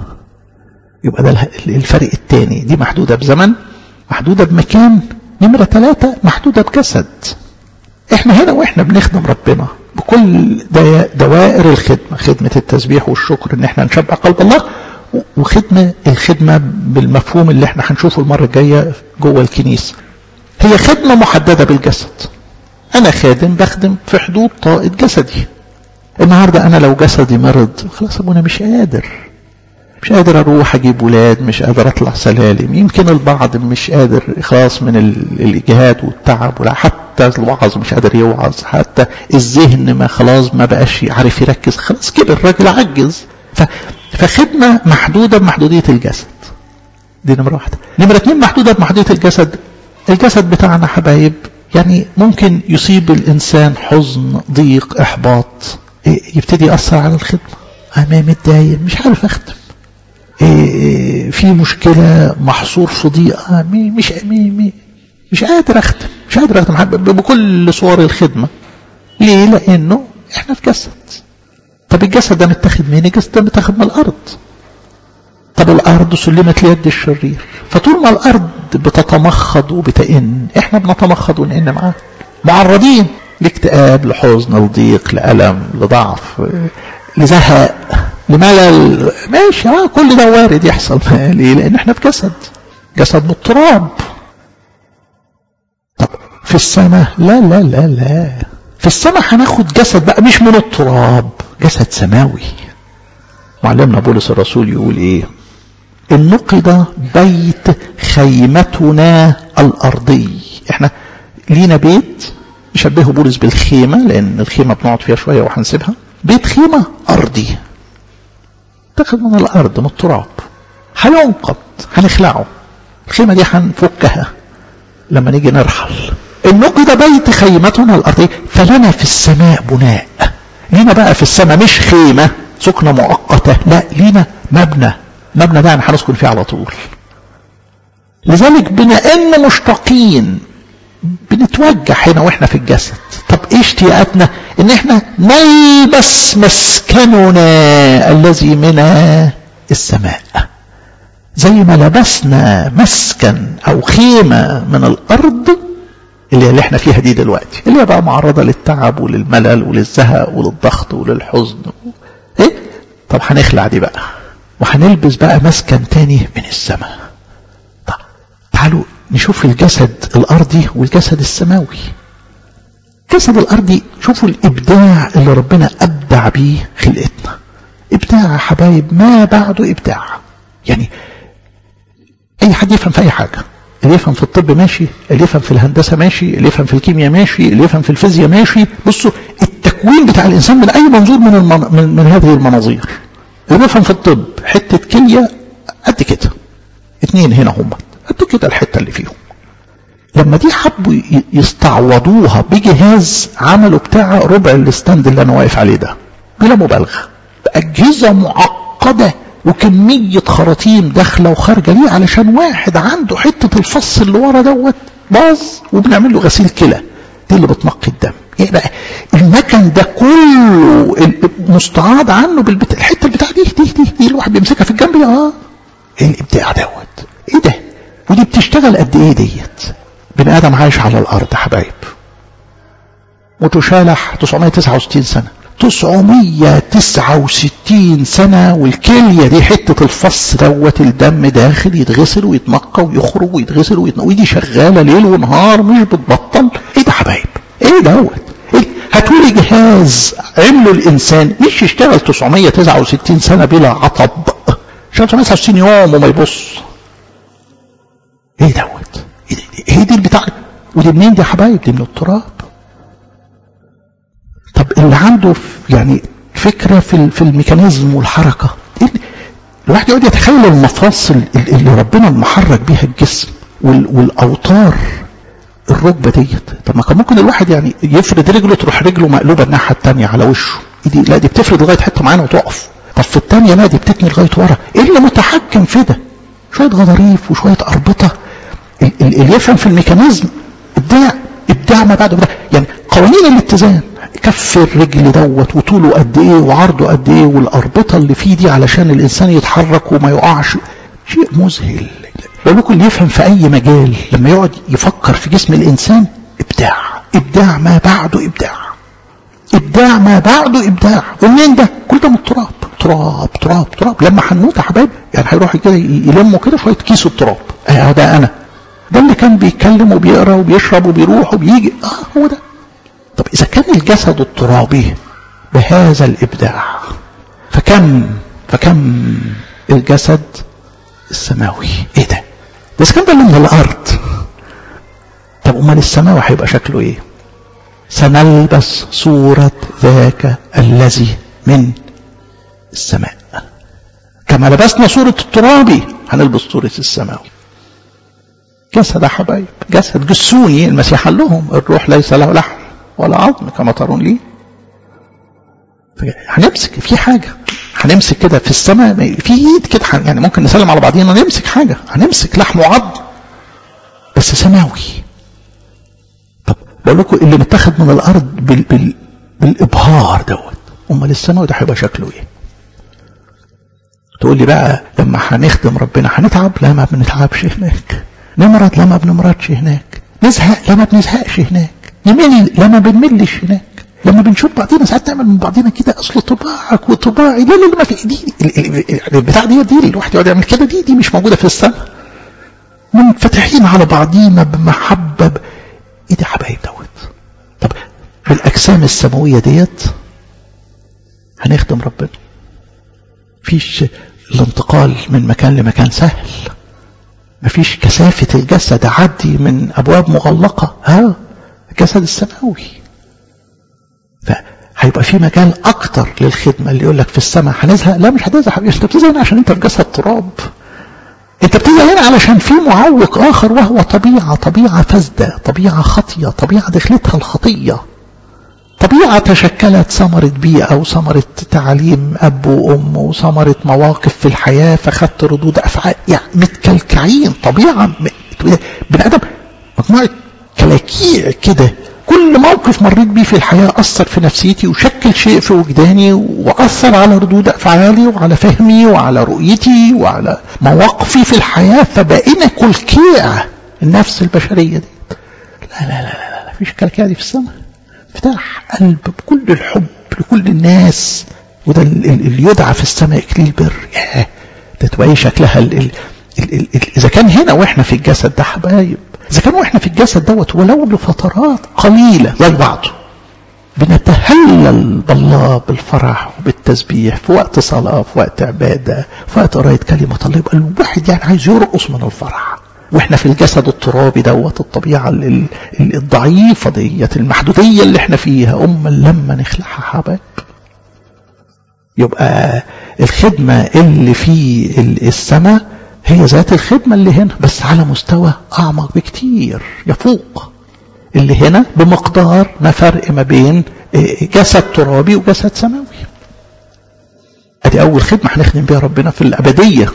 يبقى ده الفرق الثاني دي محدودة بزمن محدودة بمكان نمرة ثلاثة محدودة بجسد احنا هنا واحنا بنخدم ربنا بكل دوائر الخدمة خدمة التسبيح والشكر ان احنا نشبع قلب الله وخدمة الخدمة بالمفهوم اللي احنا هنشوفه المرة الجاية جوه الكنيسة هي خدمة محددة بالجسد انا خادم بخدم في حدود طاقة جسدي النهاردة انا لو جسدي مرض خلاص ابونا مش قادر مش قادر اروح اجيب ولاد مش قادر اطلع سلالم يمكن البعض مش قادر خلاص من الاجهاد والتعب ولا حتى الوعظ مش قادر يوعظ حتى الذهن ما خلاص ما بقاش عارف يركز خلاص كبر الراجل عجز ف... فخدمة محدودة بمحدودية الجسد دي نمرة واحدة نمرة اتنين محدودة بمحدودية الجسد الجسد بتاعنا حبايب يعني ممكن يصيب الإنسان حزن ضيق إحباط يبتدي يأثر على الخدمة أنا متضايق مش عارف أخدم في مشكلة محصور في ضيقة مش مش قادر أخدم مش قادر أخدم بكل صور الخدمة ليه؟ لأنه إحنا في جسد طب الجسد ده متاخد مين؟ الجسد ده متاخد من الأرض طب الأرض سلمت ليد الشرير فطول ما الأرض بتتمخض وبتئن إحنا بنتمخض ونئن معاه معرضين لاكتئاب لحزن لضيق لألم لضعف لزهق لملل ماشي اه كل ده وارد يحصل ليه؟ لأن احنا في جسد جسد بالتراب طب في السماء لا لا لا لا في السماء هناخد جسد بقى مش من التراب جسد سماوي معلمنا بولس الرسول يقول ايه ان نقض بيت خيمتنا الارضي احنا لينا بيت يشبهه بولس بالخيمة لان الخيمة بنقعد فيها شوية وهنسيبها بيت خيمة ارضي تاخد من الارض من التراب هينقض هنخلعه الخيمة دي هنفكها لما نيجي نرحل ان نقض بيت خيمتنا الارضي فلنا في السماء بناء لينا بقى في السماء مش خيمة سكنة مؤقتة لا لينا مبنى مبنى ده يعني هنسكن فيه على طول لذلك بما ان مشتاقين بنتوجه هنا واحنا في الجسد طب ايه اشتياقاتنا ان احنا نلبس مسكننا الذي من السماء زي ما لبسنا مسكن او خيمة من الارض اللي, اللي احنا فيها دي دلوقتي اللي هي بقى معرضة للتعب وللملل وللزهق وللضغط وللحزن ايه طب هنخلع دي بقى وهنلبس بقى مسكن تاني من السماء طب تعالوا نشوف الجسد الارضي والجسد السماوي الجسد الارضي شوفوا الابداع اللي ربنا ابدع بيه خلقتنا ابداع يا حبايب ما بعده ابداع يعني اي حد يفهم في اي حاجه اللي يفهم في الطب ماشي اللي يفهم في الهندسه ماشي اللي يفهم في الكيمياء ماشي اللي يفهم في الفيزياء ماشي بصوا التكوين بتاع الانسان من اي منظور من المن... من, من هذه المناظير اللي يفهم في الطب حته كليه قد كده اتنين هنا هم قد كده الحته اللي فيهم لما دي حبوا يستعوضوها بجهاز عملوا بتاع ربع الستاند اللي انا واقف عليه ده بلا مبالغه باجهزه معقده وكميه خراطيم داخله وخارجه ليه علشان واحد عنده حته الفص اللي ورا دوت باظ وبنعمل له غسيل كلى دي اللي بتنقي الدم ايه بقى المكن ده كله مستعاض عنه بالبت... الحته بتاع دي دي دي, دي الواحد بيمسكها في الجنب اه ايه الابداع دوت ايه ده ودي بتشتغل قد ايه ديت بني ادم عايش على الارض يا حبايب وتشالح 969 سنه 969 سنة والكلية دي حتة الفص دوت الدم داخل يتغسل ويتنقى ويخرج ويتغسل ويتنقى ودي شغالة ليل ونهار مش بتبطل ايه ده حبايب ايه دوت إيه؟ هاتولي جهاز عمله الانسان مش يشتغل 969 سنة بلا عطب شغال 969 يوم وما يبص ايه دوت ايه دي, إيه دي البتاع ودي منين دي يا حبايب دي من التراب طب اللي عنده يعني فكرة في في الميكانيزم والحركة الواحد يقعد يتخيل المفاصل اللي ربنا محرك بيها الجسم والأوتار الركبة ديت طب ما كان ممكن الواحد يعني يفرد رجله تروح رجله مقلوبة الناحية التانية على وشه دي لا دي بتفرد لغاية حتة معينة وتقف طب في التانية لا دي بتتني لغاية ورا ايه اللي متحكم في ده شوية غضاريف وشوية أربطة اللي يفهم في الميكانيزم ابداع ابداع ما بعده يعني قوانين الاتزان كف الرجل دوت وطوله قد ايه وعرضه قد ايه والاربطه اللي فيه دي علشان الانسان يتحرك وما يقعش شيء مذهل بقول لكم اللي يفهم في اي مجال لما يقعد يفكر في جسم الانسان ابداع ابداع ما بعده ابداع ابداع ما بعده ابداع ومنين ده كل ده من التراب تراب تراب تراب لما هنموت يا حبايب يعني هيروحوا كده يلموا كده شويه كيس التراب اه ده انا ده اللي كان بيتكلم وبيقرا وبيشرب وبيروح وبيجي اه هو ده طب إذا كان الجسد الترابي بهذا الإبداع فكم فكم الجسد السماوي إيه ده؟ ده كان ده من الأرض طب أمال السماوي هيبقى شكله إيه؟ سنلبس صورة ذاك الذي من السماء كما لبسنا صورة الترابي هنلبس صورة السماوي جسد يا حبايب جسد جسوني المسيح قال لهم الروح ليس له لحم ولا عظم كما ترون لي هنمسك في حاجة هنمسك كده في السماء في ايد كده يعني ممكن نسلم على بعضينا نمسك حاجة هنمسك لحم وعظم بس سماوي طب بقول لكم اللي متاخد من الارض بال بال بالابهار دوت امال السماوي ده هيبقى شكله ايه تقول لي بقى لما هنخدم ربنا هنتعب لا ما بنتعبش هناك نمرض لا ما بنمرضش هناك نزهق لا ما بنزهقش هناك نمل لا ما بنملش هناك لما بنشوف بعضينا ساعات نعمل من بعضينا كده اصل طباعك وطباعي لا لا ما في دي البتاع دي دي الواحد يقعد يعمل كده دي دي مش موجوده في السماء منفتحين على بعضينا بمحبه ب... ايه ده حبايب دوت طب بالاجسام السماويه ديت هنخدم ربنا فيش الانتقال من مكان لمكان سهل مفيش كثافة الجسد عدي من أبواب مغلقة ها الجسد السماوي فهيبقى في مجال أكتر للخدمة اللي يقول لك في السماء هنزهق لا مش هتزهق حبيبي أنت بتزهق هنا عشان أنت في جسد تراب أنت بتزهق هنا علشان في معوق آخر وهو طبيعة طبيعة فاسدة طبيعة خطية طبيعة دخلتها الخطية طبيعة تشكلت ثمرة بيئة وثمرة تعليم أب وأم وثمرة مواقف في الحياة فخدت ردود أفعال يعني متكلكعين طبيعة بني آدم مجموعة كلاكيع كده كل موقف مريت بيه في الحياة أثر في نفسيتي وشكل شيء في وجداني وأثر على ردود أفعالي وعلى فهمي وعلى رؤيتي وعلى مواقفي في الحياة فبقينا كلكيع النفس البشرية دي لا لا لا لا, لا. فيش كلكيع دي في السماء افتح قلب بكل الحب لكل الناس وده اللي يدعى في السماء اكليل بر ياه ده تبقى ايه شكلها ال ال ال ال ال اذا كان هنا واحنا في الجسد ده حبايب اذا كان واحنا في الجسد دوت ولو لفترات قليله زي بعضه بنتهلل بالله بالفرح وبالتسبيح في وقت صلاة في وقت عبادة في وقت قراية كلمة الله يبقى الواحد يعني عايز يرقص من الفرح واحنا في الجسد الترابي دوت الطبيعة الضعيفة ديت المحدودية اللي احنا فيها أما لما نخلعها حبايب يبقى الخدمة اللي في السماء هي ذات الخدمة اللي هنا بس على مستوى أعمق بكتير يفوق اللي هنا بمقدار ما فرق ما بين جسد ترابي وجسد سماوي ادي اول خدمه هنخدم بيها ربنا في الابديه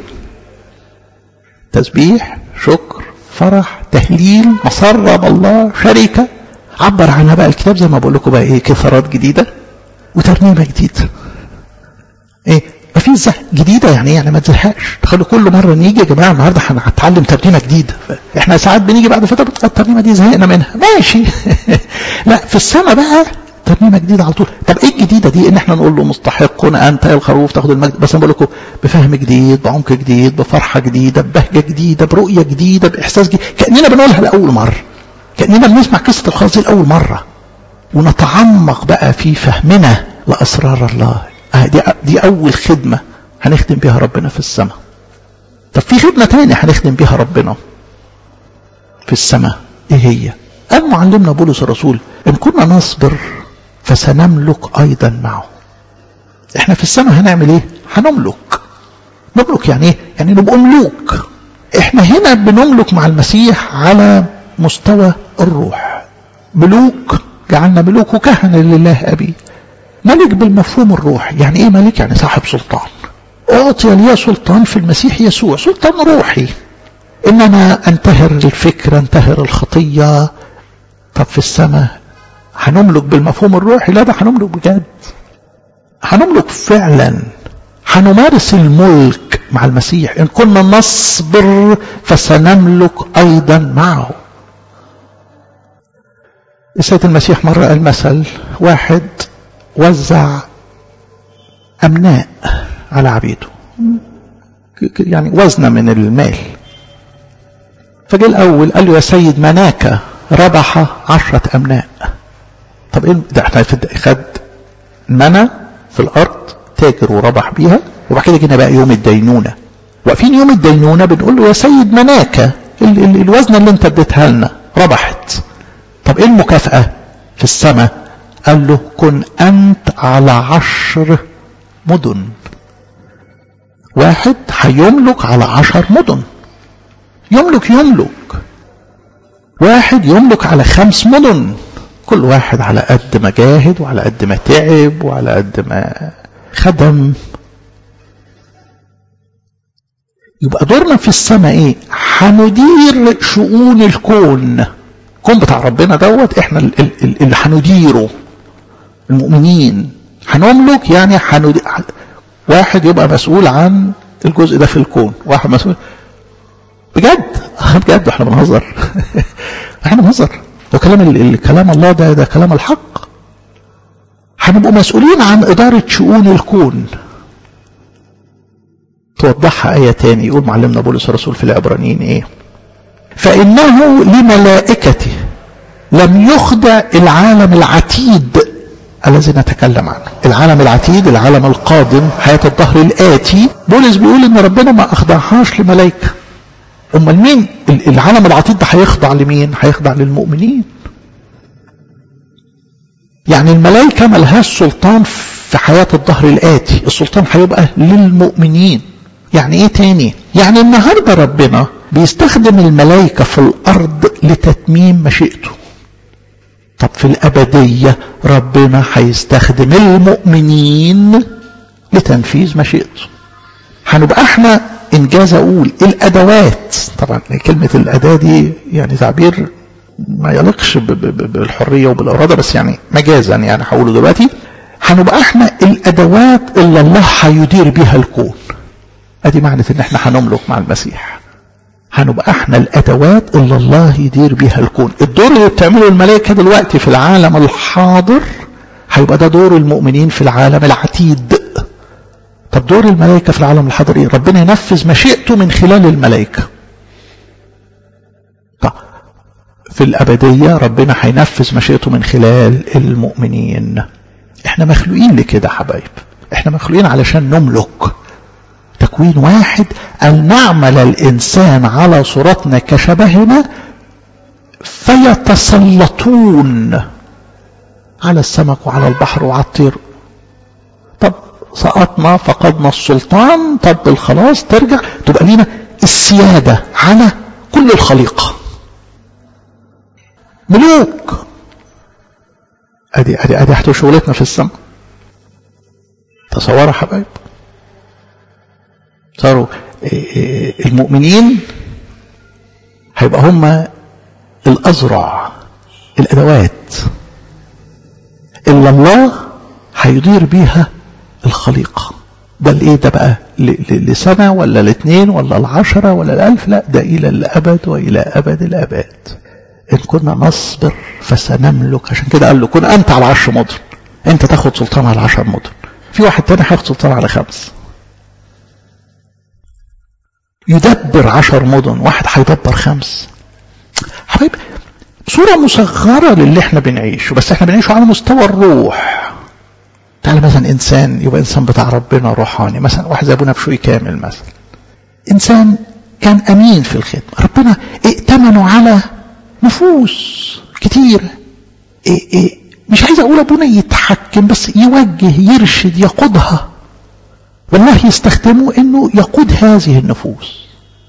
تسبيح شكر فرح تهليل مسره بالله شركه عبر عنها بقى الكتاب زي ما بقول لكم بقى ايه كثرات جديده وترنيمه جديده ايه ما في زهق جديدة يعني يعني ما تزهقش تخلوا كل مرة نيجي يا جماعة النهاردة هنتعلم ترنيمة جديدة احنا ساعات بنيجي بعد فترة الترنيمة دي زهقنا منها ماشي لا في السنة بقى ترنيمة جديدة على طول طب ايه الجديدة دي ان احنا نقول له مستحق انت يا الخروف تاخد المجد بس انا بقول لكم بفهم جديد بعمق جديد بفرحة جديدة ببهجة جديدة برؤية جديدة باحساس جديد كأننا بنقولها لأول مرة كأننا بنسمع قصة الخلاص دي لأول مرة ونتعمق بقى في فهمنا لأسرار الله آه دي, دي أول خدمة هنخدم بيها ربنا في السماء طب في خدمة تانية هنخدم بيها ربنا في السماء ايه هي قال معلمنا بولس الرسول ان كنا نصبر فسنملك ايضا معه احنا في السماء هنعمل ايه هنملك نملك يعني ايه يعني نبقى ملوك احنا هنا بنملك مع المسيح على مستوى الروح ملوك جعلنا ملوك وكهنة لله أبي ملك بالمفهوم الروح يعني ايه ملك يعني صاحب سلطان أعطي لي سلطان في المسيح يسوع سلطان روحي إن أنا أنتهر الفكرة أنتهر الخطية طب في السماء هنملك بالمفهوم الروحي لا ده هنملك بجد هنملك فعلا هنمارس الملك مع المسيح إن كنا نصبر فسنملك أيضا معه السيد المسيح مرة قال مثل واحد وزع أمناء على عبيده يعني وزنة من المال فجاء الأول قال له يا سيد مناك ربح عشرة أمناء طب إيه ده احنا خد منى في الأرض تاجر وربح بيها وبعد كده جينا بقى يوم الدينونة واقفين يوم الدينونة بنقول له يا سيد مناك ال ال الوزنة اللي انت اديتها لنا ربحت طب ايه المكافأة في السماء قال له كن أنت على عشر مدن واحد هيملك على عشر مدن يملك يملك واحد يملك على خمس مدن كل واحد على قد ما جاهد وعلى قد ما تعب وعلى قد ما خدم يبقى دورنا في السماء ايه هندير شؤون الكون الكون بتاع ربنا دوت احنا اللي هنديره المؤمنين هنملك يعني هندير واحد يبقى مسؤول عن الجزء ده في الكون واحد مسؤول بجد بجد احنا بنهزر احنا بنهزر وكلام الكلام الله ده ده كلام الحق هنبقوا مسؤولين عن إدارة شؤون الكون توضحها آية تاني يقول معلمنا بولس الرسول في العبرانيين ايه فإنه لملائكته لم يخدع العالم العتيد الذي نتكلم عنه العالم العتيد العالم القادم حياة الظهر الآتي بولس بيقول ان ربنا ما أخضعهاش لملائكة امال مين العالم العتيد ده هيخضع لمين هيخضع للمؤمنين يعني الملائكة ملهاش سلطان في حياة الظهر الآتي السلطان هيبقى للمؤمنين يعني ايه تاني يعني النهاردة ربنا بيستخدم الملائكة في الأرض لتتميم مشيئته طب في الأبدية ربنا هيستخدم المؤمنين لتنفيذ مشيئته هنبقى احنا انجاز اقول الادوات طبعا كلمة الاداة دي يعني تعبير ما يليقش بالحرية وبالارادة بس يعني مجازا يعني هقوله دلوقتي هنبقى احنا الادوات اللي الله هيدير بيها الكون ادي معنى ان احنا هنملك مع المسيح هنبقى احنا الادوات اللي الله يدير بيها الكون الدور اللي بتعمله الملائكة دلوقتي في العالم الحاضر هيبقى ده دور المؤمنين في العالم العتيد طب دور الملائكة في العالم الحاضر ايه ربنا ينفذ مشيئته من خلال الملائكة طب في الأبدية ربنا هينفذ مشيئته من خلال المؤمنين احنا مخلوقين لكده حبايب احنا مخلوقين علشان نملك تكوين واحد أن نعمل الإنسان على صورتنا كشبهنا فيتسلطون على السمك وعلى البحر وعلى الطير طب سقطنا فقدنا السلطان طب الخلاص ترجع تبقى لينا السيادة على كل الخليقة ملوك ادي ادي ادي احنا شغلتنا في السماء تصوروا حبايب صاروا المؤمنين هيبقى هم الأزرع الأدوات اللي الله هيدير بيها الخليقة ده الايه ده بقى لسنة ولا الاثنين ولا العشرة ولا الألف لا ده إلى الأبد وإلى أبد الأبد إن كنا نصبر فسنملك عشان كده قال له كن أنت على عشر مدن أنت تاخد سلطان على عشر مدن في واحد تاني هياخد سلطان على خمس يدبر عشر مدن واحد هيدبر خمس حبايب صورة مصغرة للي احنا بنعيشه بس احنا بنعيشه على مستوى الروح تعالى مثلا انسان يبقى انسان بتاع ربنا روحاني مثلا واحد زي ابونا بشوي كامل مثلا انسان كان امين في الخدمة ربنا ائتمنوا على نفوس كتير إيه إيه مش عايز اقول ابونا يتحكم بس يوجه يرشد يقودها والله يستخدمه انه يقود هذه النفوس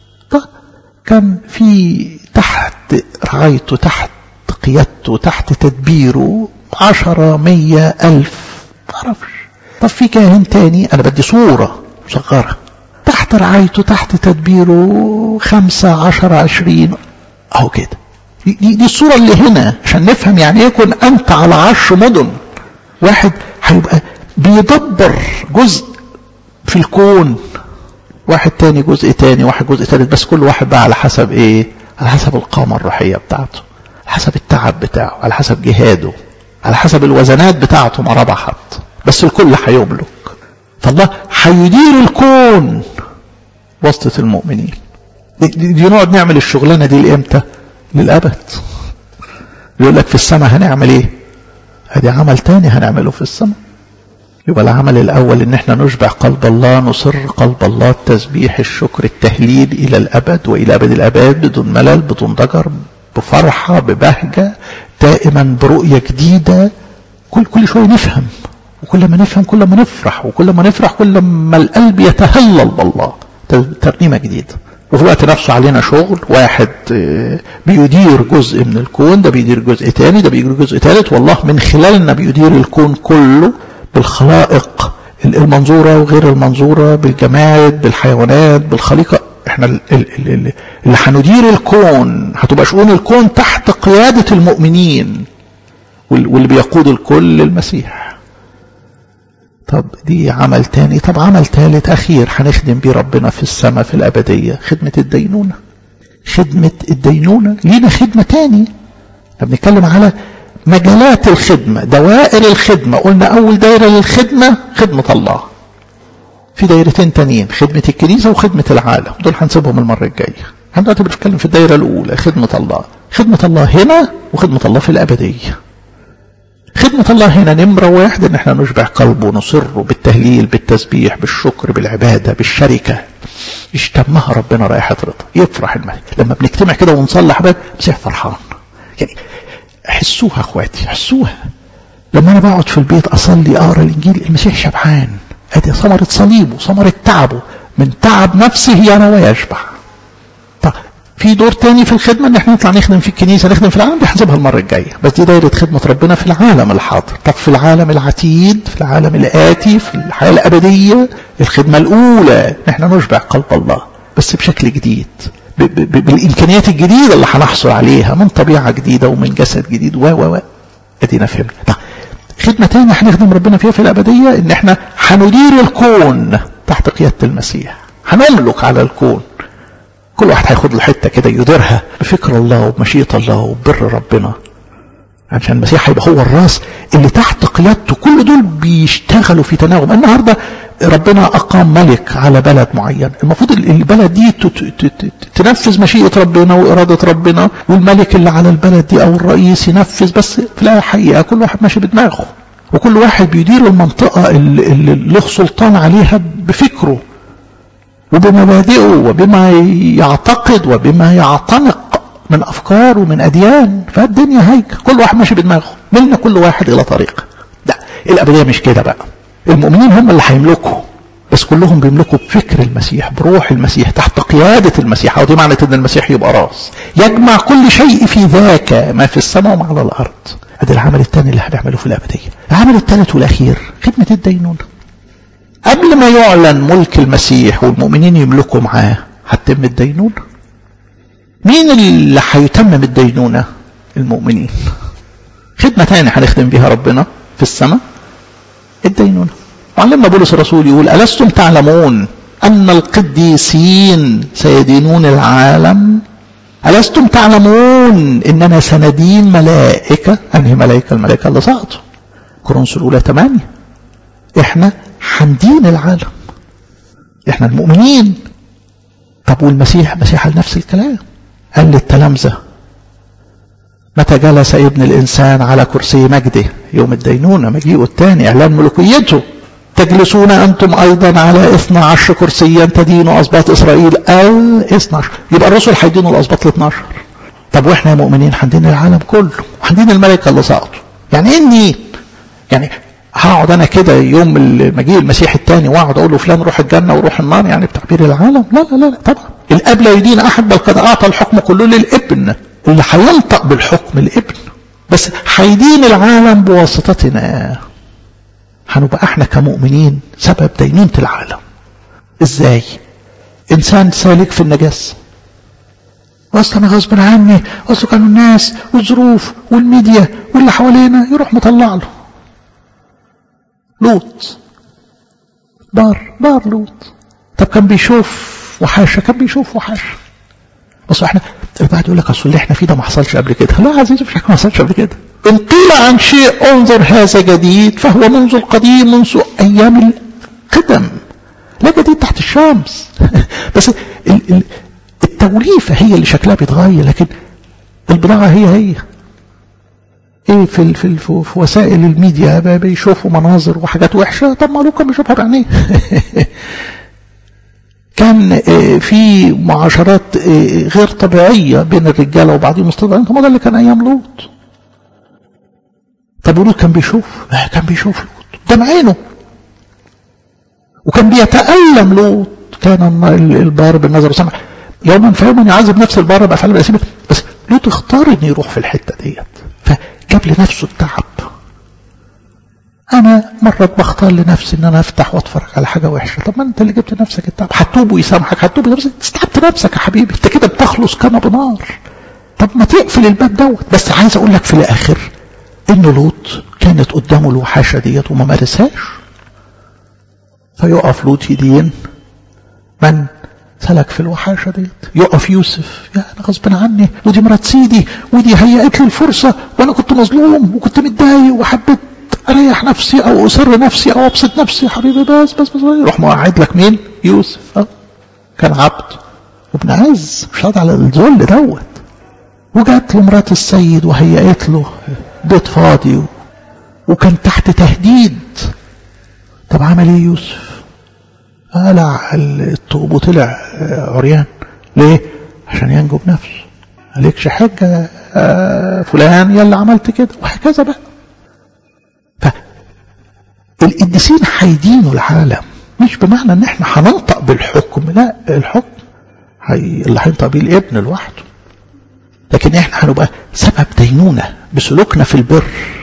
كان في تحت رعايته تحت قيادته تحت تدبيره عشرة مية ألف معرفش طب في كاهن تاني أنا بدي صورة مصغرة تحت رعايته تحت تدبيره خمسة عشرة عشرين أهو كده دي, دي الصورة اللي هنا عشان نفهم يعني يكون أنت على عشر مدن واحد هيبقى بيدبر جزء في الكون واحد تاني جزء تاني واحد جزء تالت بس كل واحد بقى على حسب ايه على حسب القامة الروحية بتاعته على حسب التعب بتاعه على حسب جهاده على حسب الوزنات بتاعته ما ربحت بس الكل هيملك فالله هيدير الكون وسط المؤمنين دي, دي, دي نقعد نعمل الشغلانة دي لامتى للأبد يقول لك في السماء هنعمل ايه ادي عمل تاني هنعمله في السماء يبقى العمل الأول إن احنا نشبع قلب الله نصر قلب الله التسبيح الشكر التهليل إلى الأبد وإلى أبد الأبد بدون ملل بدون ضجر بفرحة ببهجة دائما برؤية جديدة كل كل شوية نفهم وكل ما نفهم كل ما نفرح وكل ما نفرح كل ما القلب يتهلل بالله ترنيمة جديدة وفي الوقت نفسه علينا شغل واحد بيدير جزء من الكون ده بيدير جزء تاني ده بيدير جزء تالت والله من خلالنا بيدير الكون كله بالخلائق المنظورة وغير المنظورة بالجماد بالحيوانات بالخليقة احنا اللي هندير الكون هتبقى شؤون الكون تحت قيادة المؤمنين واللي بيقود الكل المسيح طب دي عمل تاني طب عمل تالت أخير هنخدم بيه ربنا في السماء في الأبدية خدمة الدينونة خدمة الدينونة لينا خدمة تاني بنتكلم على مجالات الخدمة دوائر الخدمة قلنا أول دائرة للخدمة خدمة الله في دايرتين تانيين خدمة الكنيسة وخدمة العالم دول هنسيبهم المرة الجاية احنا دلوقتي بنتكلم في الدايرة الأولى خدمة الله خدمة الله هنا وخدمة الله في الأبدية خدمة الله هنا نمرة واحد ان احنا نشبع قلبه ونصره بالتهليل بالتسبيح بالشكر بالعبادة بالشركة يشتمها ربنا رائحة رضا يفرح الملك لما بنجتمع كده ونصلي حبايب مسيح فرحان يعني حسوها اخواتي حسوها لما انا بقعد في البيت اصلي اقرا الانجيل المسيح شبعان ادي ثمرة صليبه ثمرة تعبه من تعب نفسه يرى ويشبع طب في دور تاني في الخدمة ان احنا نطلع نخدم في الكنيسة نخدم في العالم دي هنسيبها المرة الجاية بس دي دايرة خدمة ربنا في العالم الحاضر طب في العالم العتيد في العالم الآتي في الحياة الأبدية الخدمة الأولى ان احنا نشبع قلب الله بس بشكل جديد بالامكانيات الجديده اللي هنحصل عليها من طبيعه جديده ومن جسد جديد و و و ادينا فهمنا طيب خدمه تانية هنخدم ربنا فيها في الابديه ان احنا هندير الكون تحت قياده المسيح هنملك على الكون كل واحد هياخد له حته كده يديرها بفكر الله وبمشيئه الله وبر ربنا عشان المسيح هيبقى هو الراس اللي تحت قيادته كل دول بيشتغلوا في تناغم النهارده ربنا اقام ملك على بلد معين المفروض البلد دي تنفذ مشيئه ربنا واراده ربنا والملك اللي على البلد دي او الرئيس ينفذ بس في الحقيقه كل واحد ماشي بدماغه وكل واحد بيدير المنطقه اللي له سلطان عليها بفكره وبمبادئه وبما يعتقد وبما يعتنق من افكار ومن اديان فالدنيا هيك كل واحد ماشي بدماغه ملنا كل واحد الى طريق لا الابديه مش كده بقى المؤمنين هم اللي هيملكوا بس كلهم بيملكوا بفكر المسيح بروح المسيح تحت قيادة المسيح ودي معنى ان المسيح يبقى راس يجمع كل شيء في ذاك ما في السماء وما على الارض ادي العمل الثاني اللي هنعمله في الابدية العمل الثالث والاخير خدمة الدينونة قبل ما يعلن ملك المسيح والمؤمنين يملكوا معاه هتتم الدينونة مين اللي هيتمم الدينونة المؤمنين خدمة تاني هنخدم بيها ربنا في السماء الدينونة وعلمنا بولس الرسول يقول ألستم تعلمون أن القديسين سيدينون العالم ألستم تعلمون إننا سندين ملائكة أنهي ملائكة الملائكة اللي سقطوا كورنثوس الأولى 8 إحنا حندين العالم إحنا المؤمنين طب والمسيح المسيح قال نفس الكلام قال للتلامذة متى جلس ابن الإنسان على كرسي مجده يوم الدينونة مجيئه الثاني إعلان ملوكيته تجلسون أنتم أيضا على 12 كرسيا تدينوا أسباط إسرائيل ال 12 يبقى الرسل هيدينوا الأسباط ال 12 طب وإحنا يا مؤمنين هندين العالم كله وهندين الملائكة اللي سقطوا يعني إيه النين؟ يعني هقعد أنا كده يوم مجيء المسيح الثاني وأقعد أقول له فلان روح الجنة وروح النار يعني بتعبير العالم لا لا لا طبعا الأب لا يدين أحد بل قد أعطى الحكم كله للابن اللي هينطق بالحكم الابن بس هيدين العالم بواسطتنا هنبقى احنا كمؤمنين سبب دينونة العالم ازاي انسان سالك في النجاسة اصل انا غصب عني اصل كانوا الناس والظروف والميديا واللي حوالينا يروح مطلع له لوط بار بار لوط طب كان بيشوف وحاشة كان بيشوف وحاشة بس احنا البعض يقول لك اصل اللي احنا فيه ده ما حصلش قبل كده لا عزيزي مش ما حصلش قبل كده ان قيل عن شيء انظر هذا جديد فهو منذ القديم منذ ايام القدم لا جديد تحت الشمس بس التوليفه هي اللي شكلها بيتغير لكن البضاعه هي هي ايه في في في وسائل الميديا بيشوفوا مناظر وحاجات وحشه طب ما كان بيشوفها بعينيه كان في معاشرات غير طبيعية بين الرجالة وبعضهم مستضعفين طب ما ده اللي كان أيام لوط طب لوط كان بيشوف كان بيشوف لوط قدام عينه وكان بيتألم لوط كان البار بالنظر سمع يوما فيوما يعذب نفس البار بأفعال الأسيمة بس لوط اختار انه يروح في الحتة ديت فجاب لنفسه التعب انا مرة بختار لنفسي ان انا افتح واتفرج على حاجة وحشة طب ما انت اللي جبت نفسك التعب هتوب ويسامحك هتوب نفسك استعبت نفسك يا حبيبي انت كده بتخلص كما بنار طب ما تقفل الباب دوت بس عايز اقول لك في الاخر ان لوط كانت قدامه الوحاشة ديت وما مارسهاش فيقف لوط يدين من سلك في الوحاشة ديت يقف يوسف يا أنا غصب عني ودي مرات سيدي ودي هيئت لي الفرصة وأنا كنت مظلوم وكنت متضايق وحبيت اريح نفسي او اسر نفسي او ابسط نفسي يا حبيبي بس بس بس يروح موعد لك مين يوسف اه كان عبد وابن عز مش هذا على الذل دوت وجات له مرات السيد وهيئت له بيت فاضي وكان تحت تهديد طب عمل ايه يوسف قلع الطوب وطلع عريان ليه عشان ينجو بنفسه عليكش حاجة فلان يلا عملت كده وهكذا بقى فالقديسين هيدينوا العالم مش بمعنى ان احنا هننطق بالحكم لا الحكم هي اللي هينطق بيه الابن لوحده لكن احنا هنبقى سبب دينونة بسلوكنا في البر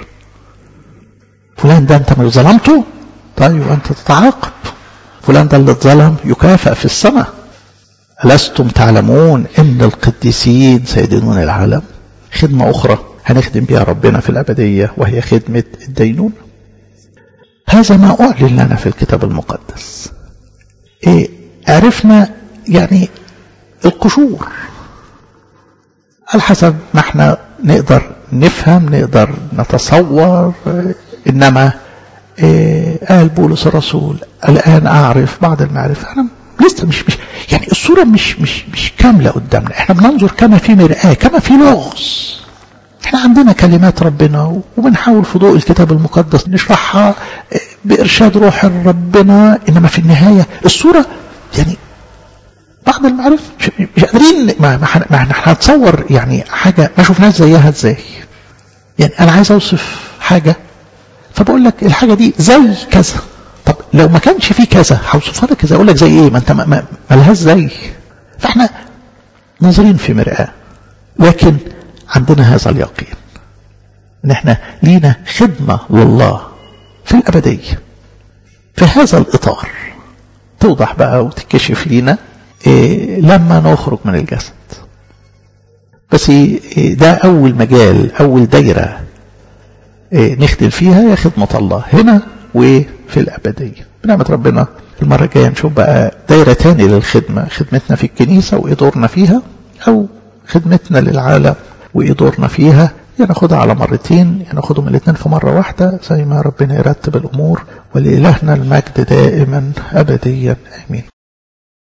فلان ده انت مش ظلمته طيب انت تتعاقب فلان ده اللي اتظلم يكافئ في السماء ألستم تعلمون ان القديسين سيدينون العالم خدمة أخرى هنخدم بها ربنا في الأبدية وهي خدمة الدينون هذا ما أعلن لنا في الكتاب المقدس إيه عرفنا يعني القشور على حسب ما احنا نقدر نفهم نقدر نتصور إنما قال بولس الرسول الآن أعرف بعض المعرفة أنا لسه مش مش يعني الصورة مش مش مش كاملة قدامنا احنا بننظر كما في مرآة كما في لغز احنا عندنا كلمات ربنا وبنحاول في ضوء الكتاب المقدس نشرحها بإرشاد روح ربنا إنما في النهاية الصورة يعني بعض المعرفة مش, مش قادرين ما, ما, ما احنا هنتصور يعني حاجة ما شفناش زيها ازاي يعني أنا عايز أوصف حاجة فبقول لك الحاجة دي زي كذا طب لو ما كانش في كذا هوصفها لك ازاي اقول لك زي ايه ما انت ما, ما, ما لهاش زي فاحنا ناظرين في مرآة لكن عندنا هذا اليقين ان احنا لينا خدمة لله في الأبدية في هذا الإطار توضح بقى وتكشف لينا إيه لما نخرج من الجسد بس إيه ده أول مجال أول دايرة إيه نخدم فيها هي خدمة الله هنا وفي الأبدية بنعمة ربنا المرة الجاية نشوف بقى دايرة تاني للخدمة خدمتنا في الكنيسة وإيه دورنا فيها أو خدمتنا للعالم وإيه دورنا فيها يا ناخدها على مرتين يا ناخدهم الاثنين في مرة واحدة زي ما ربنا يرتب الأمور ولإلهنا المجد دائما أبديا آمين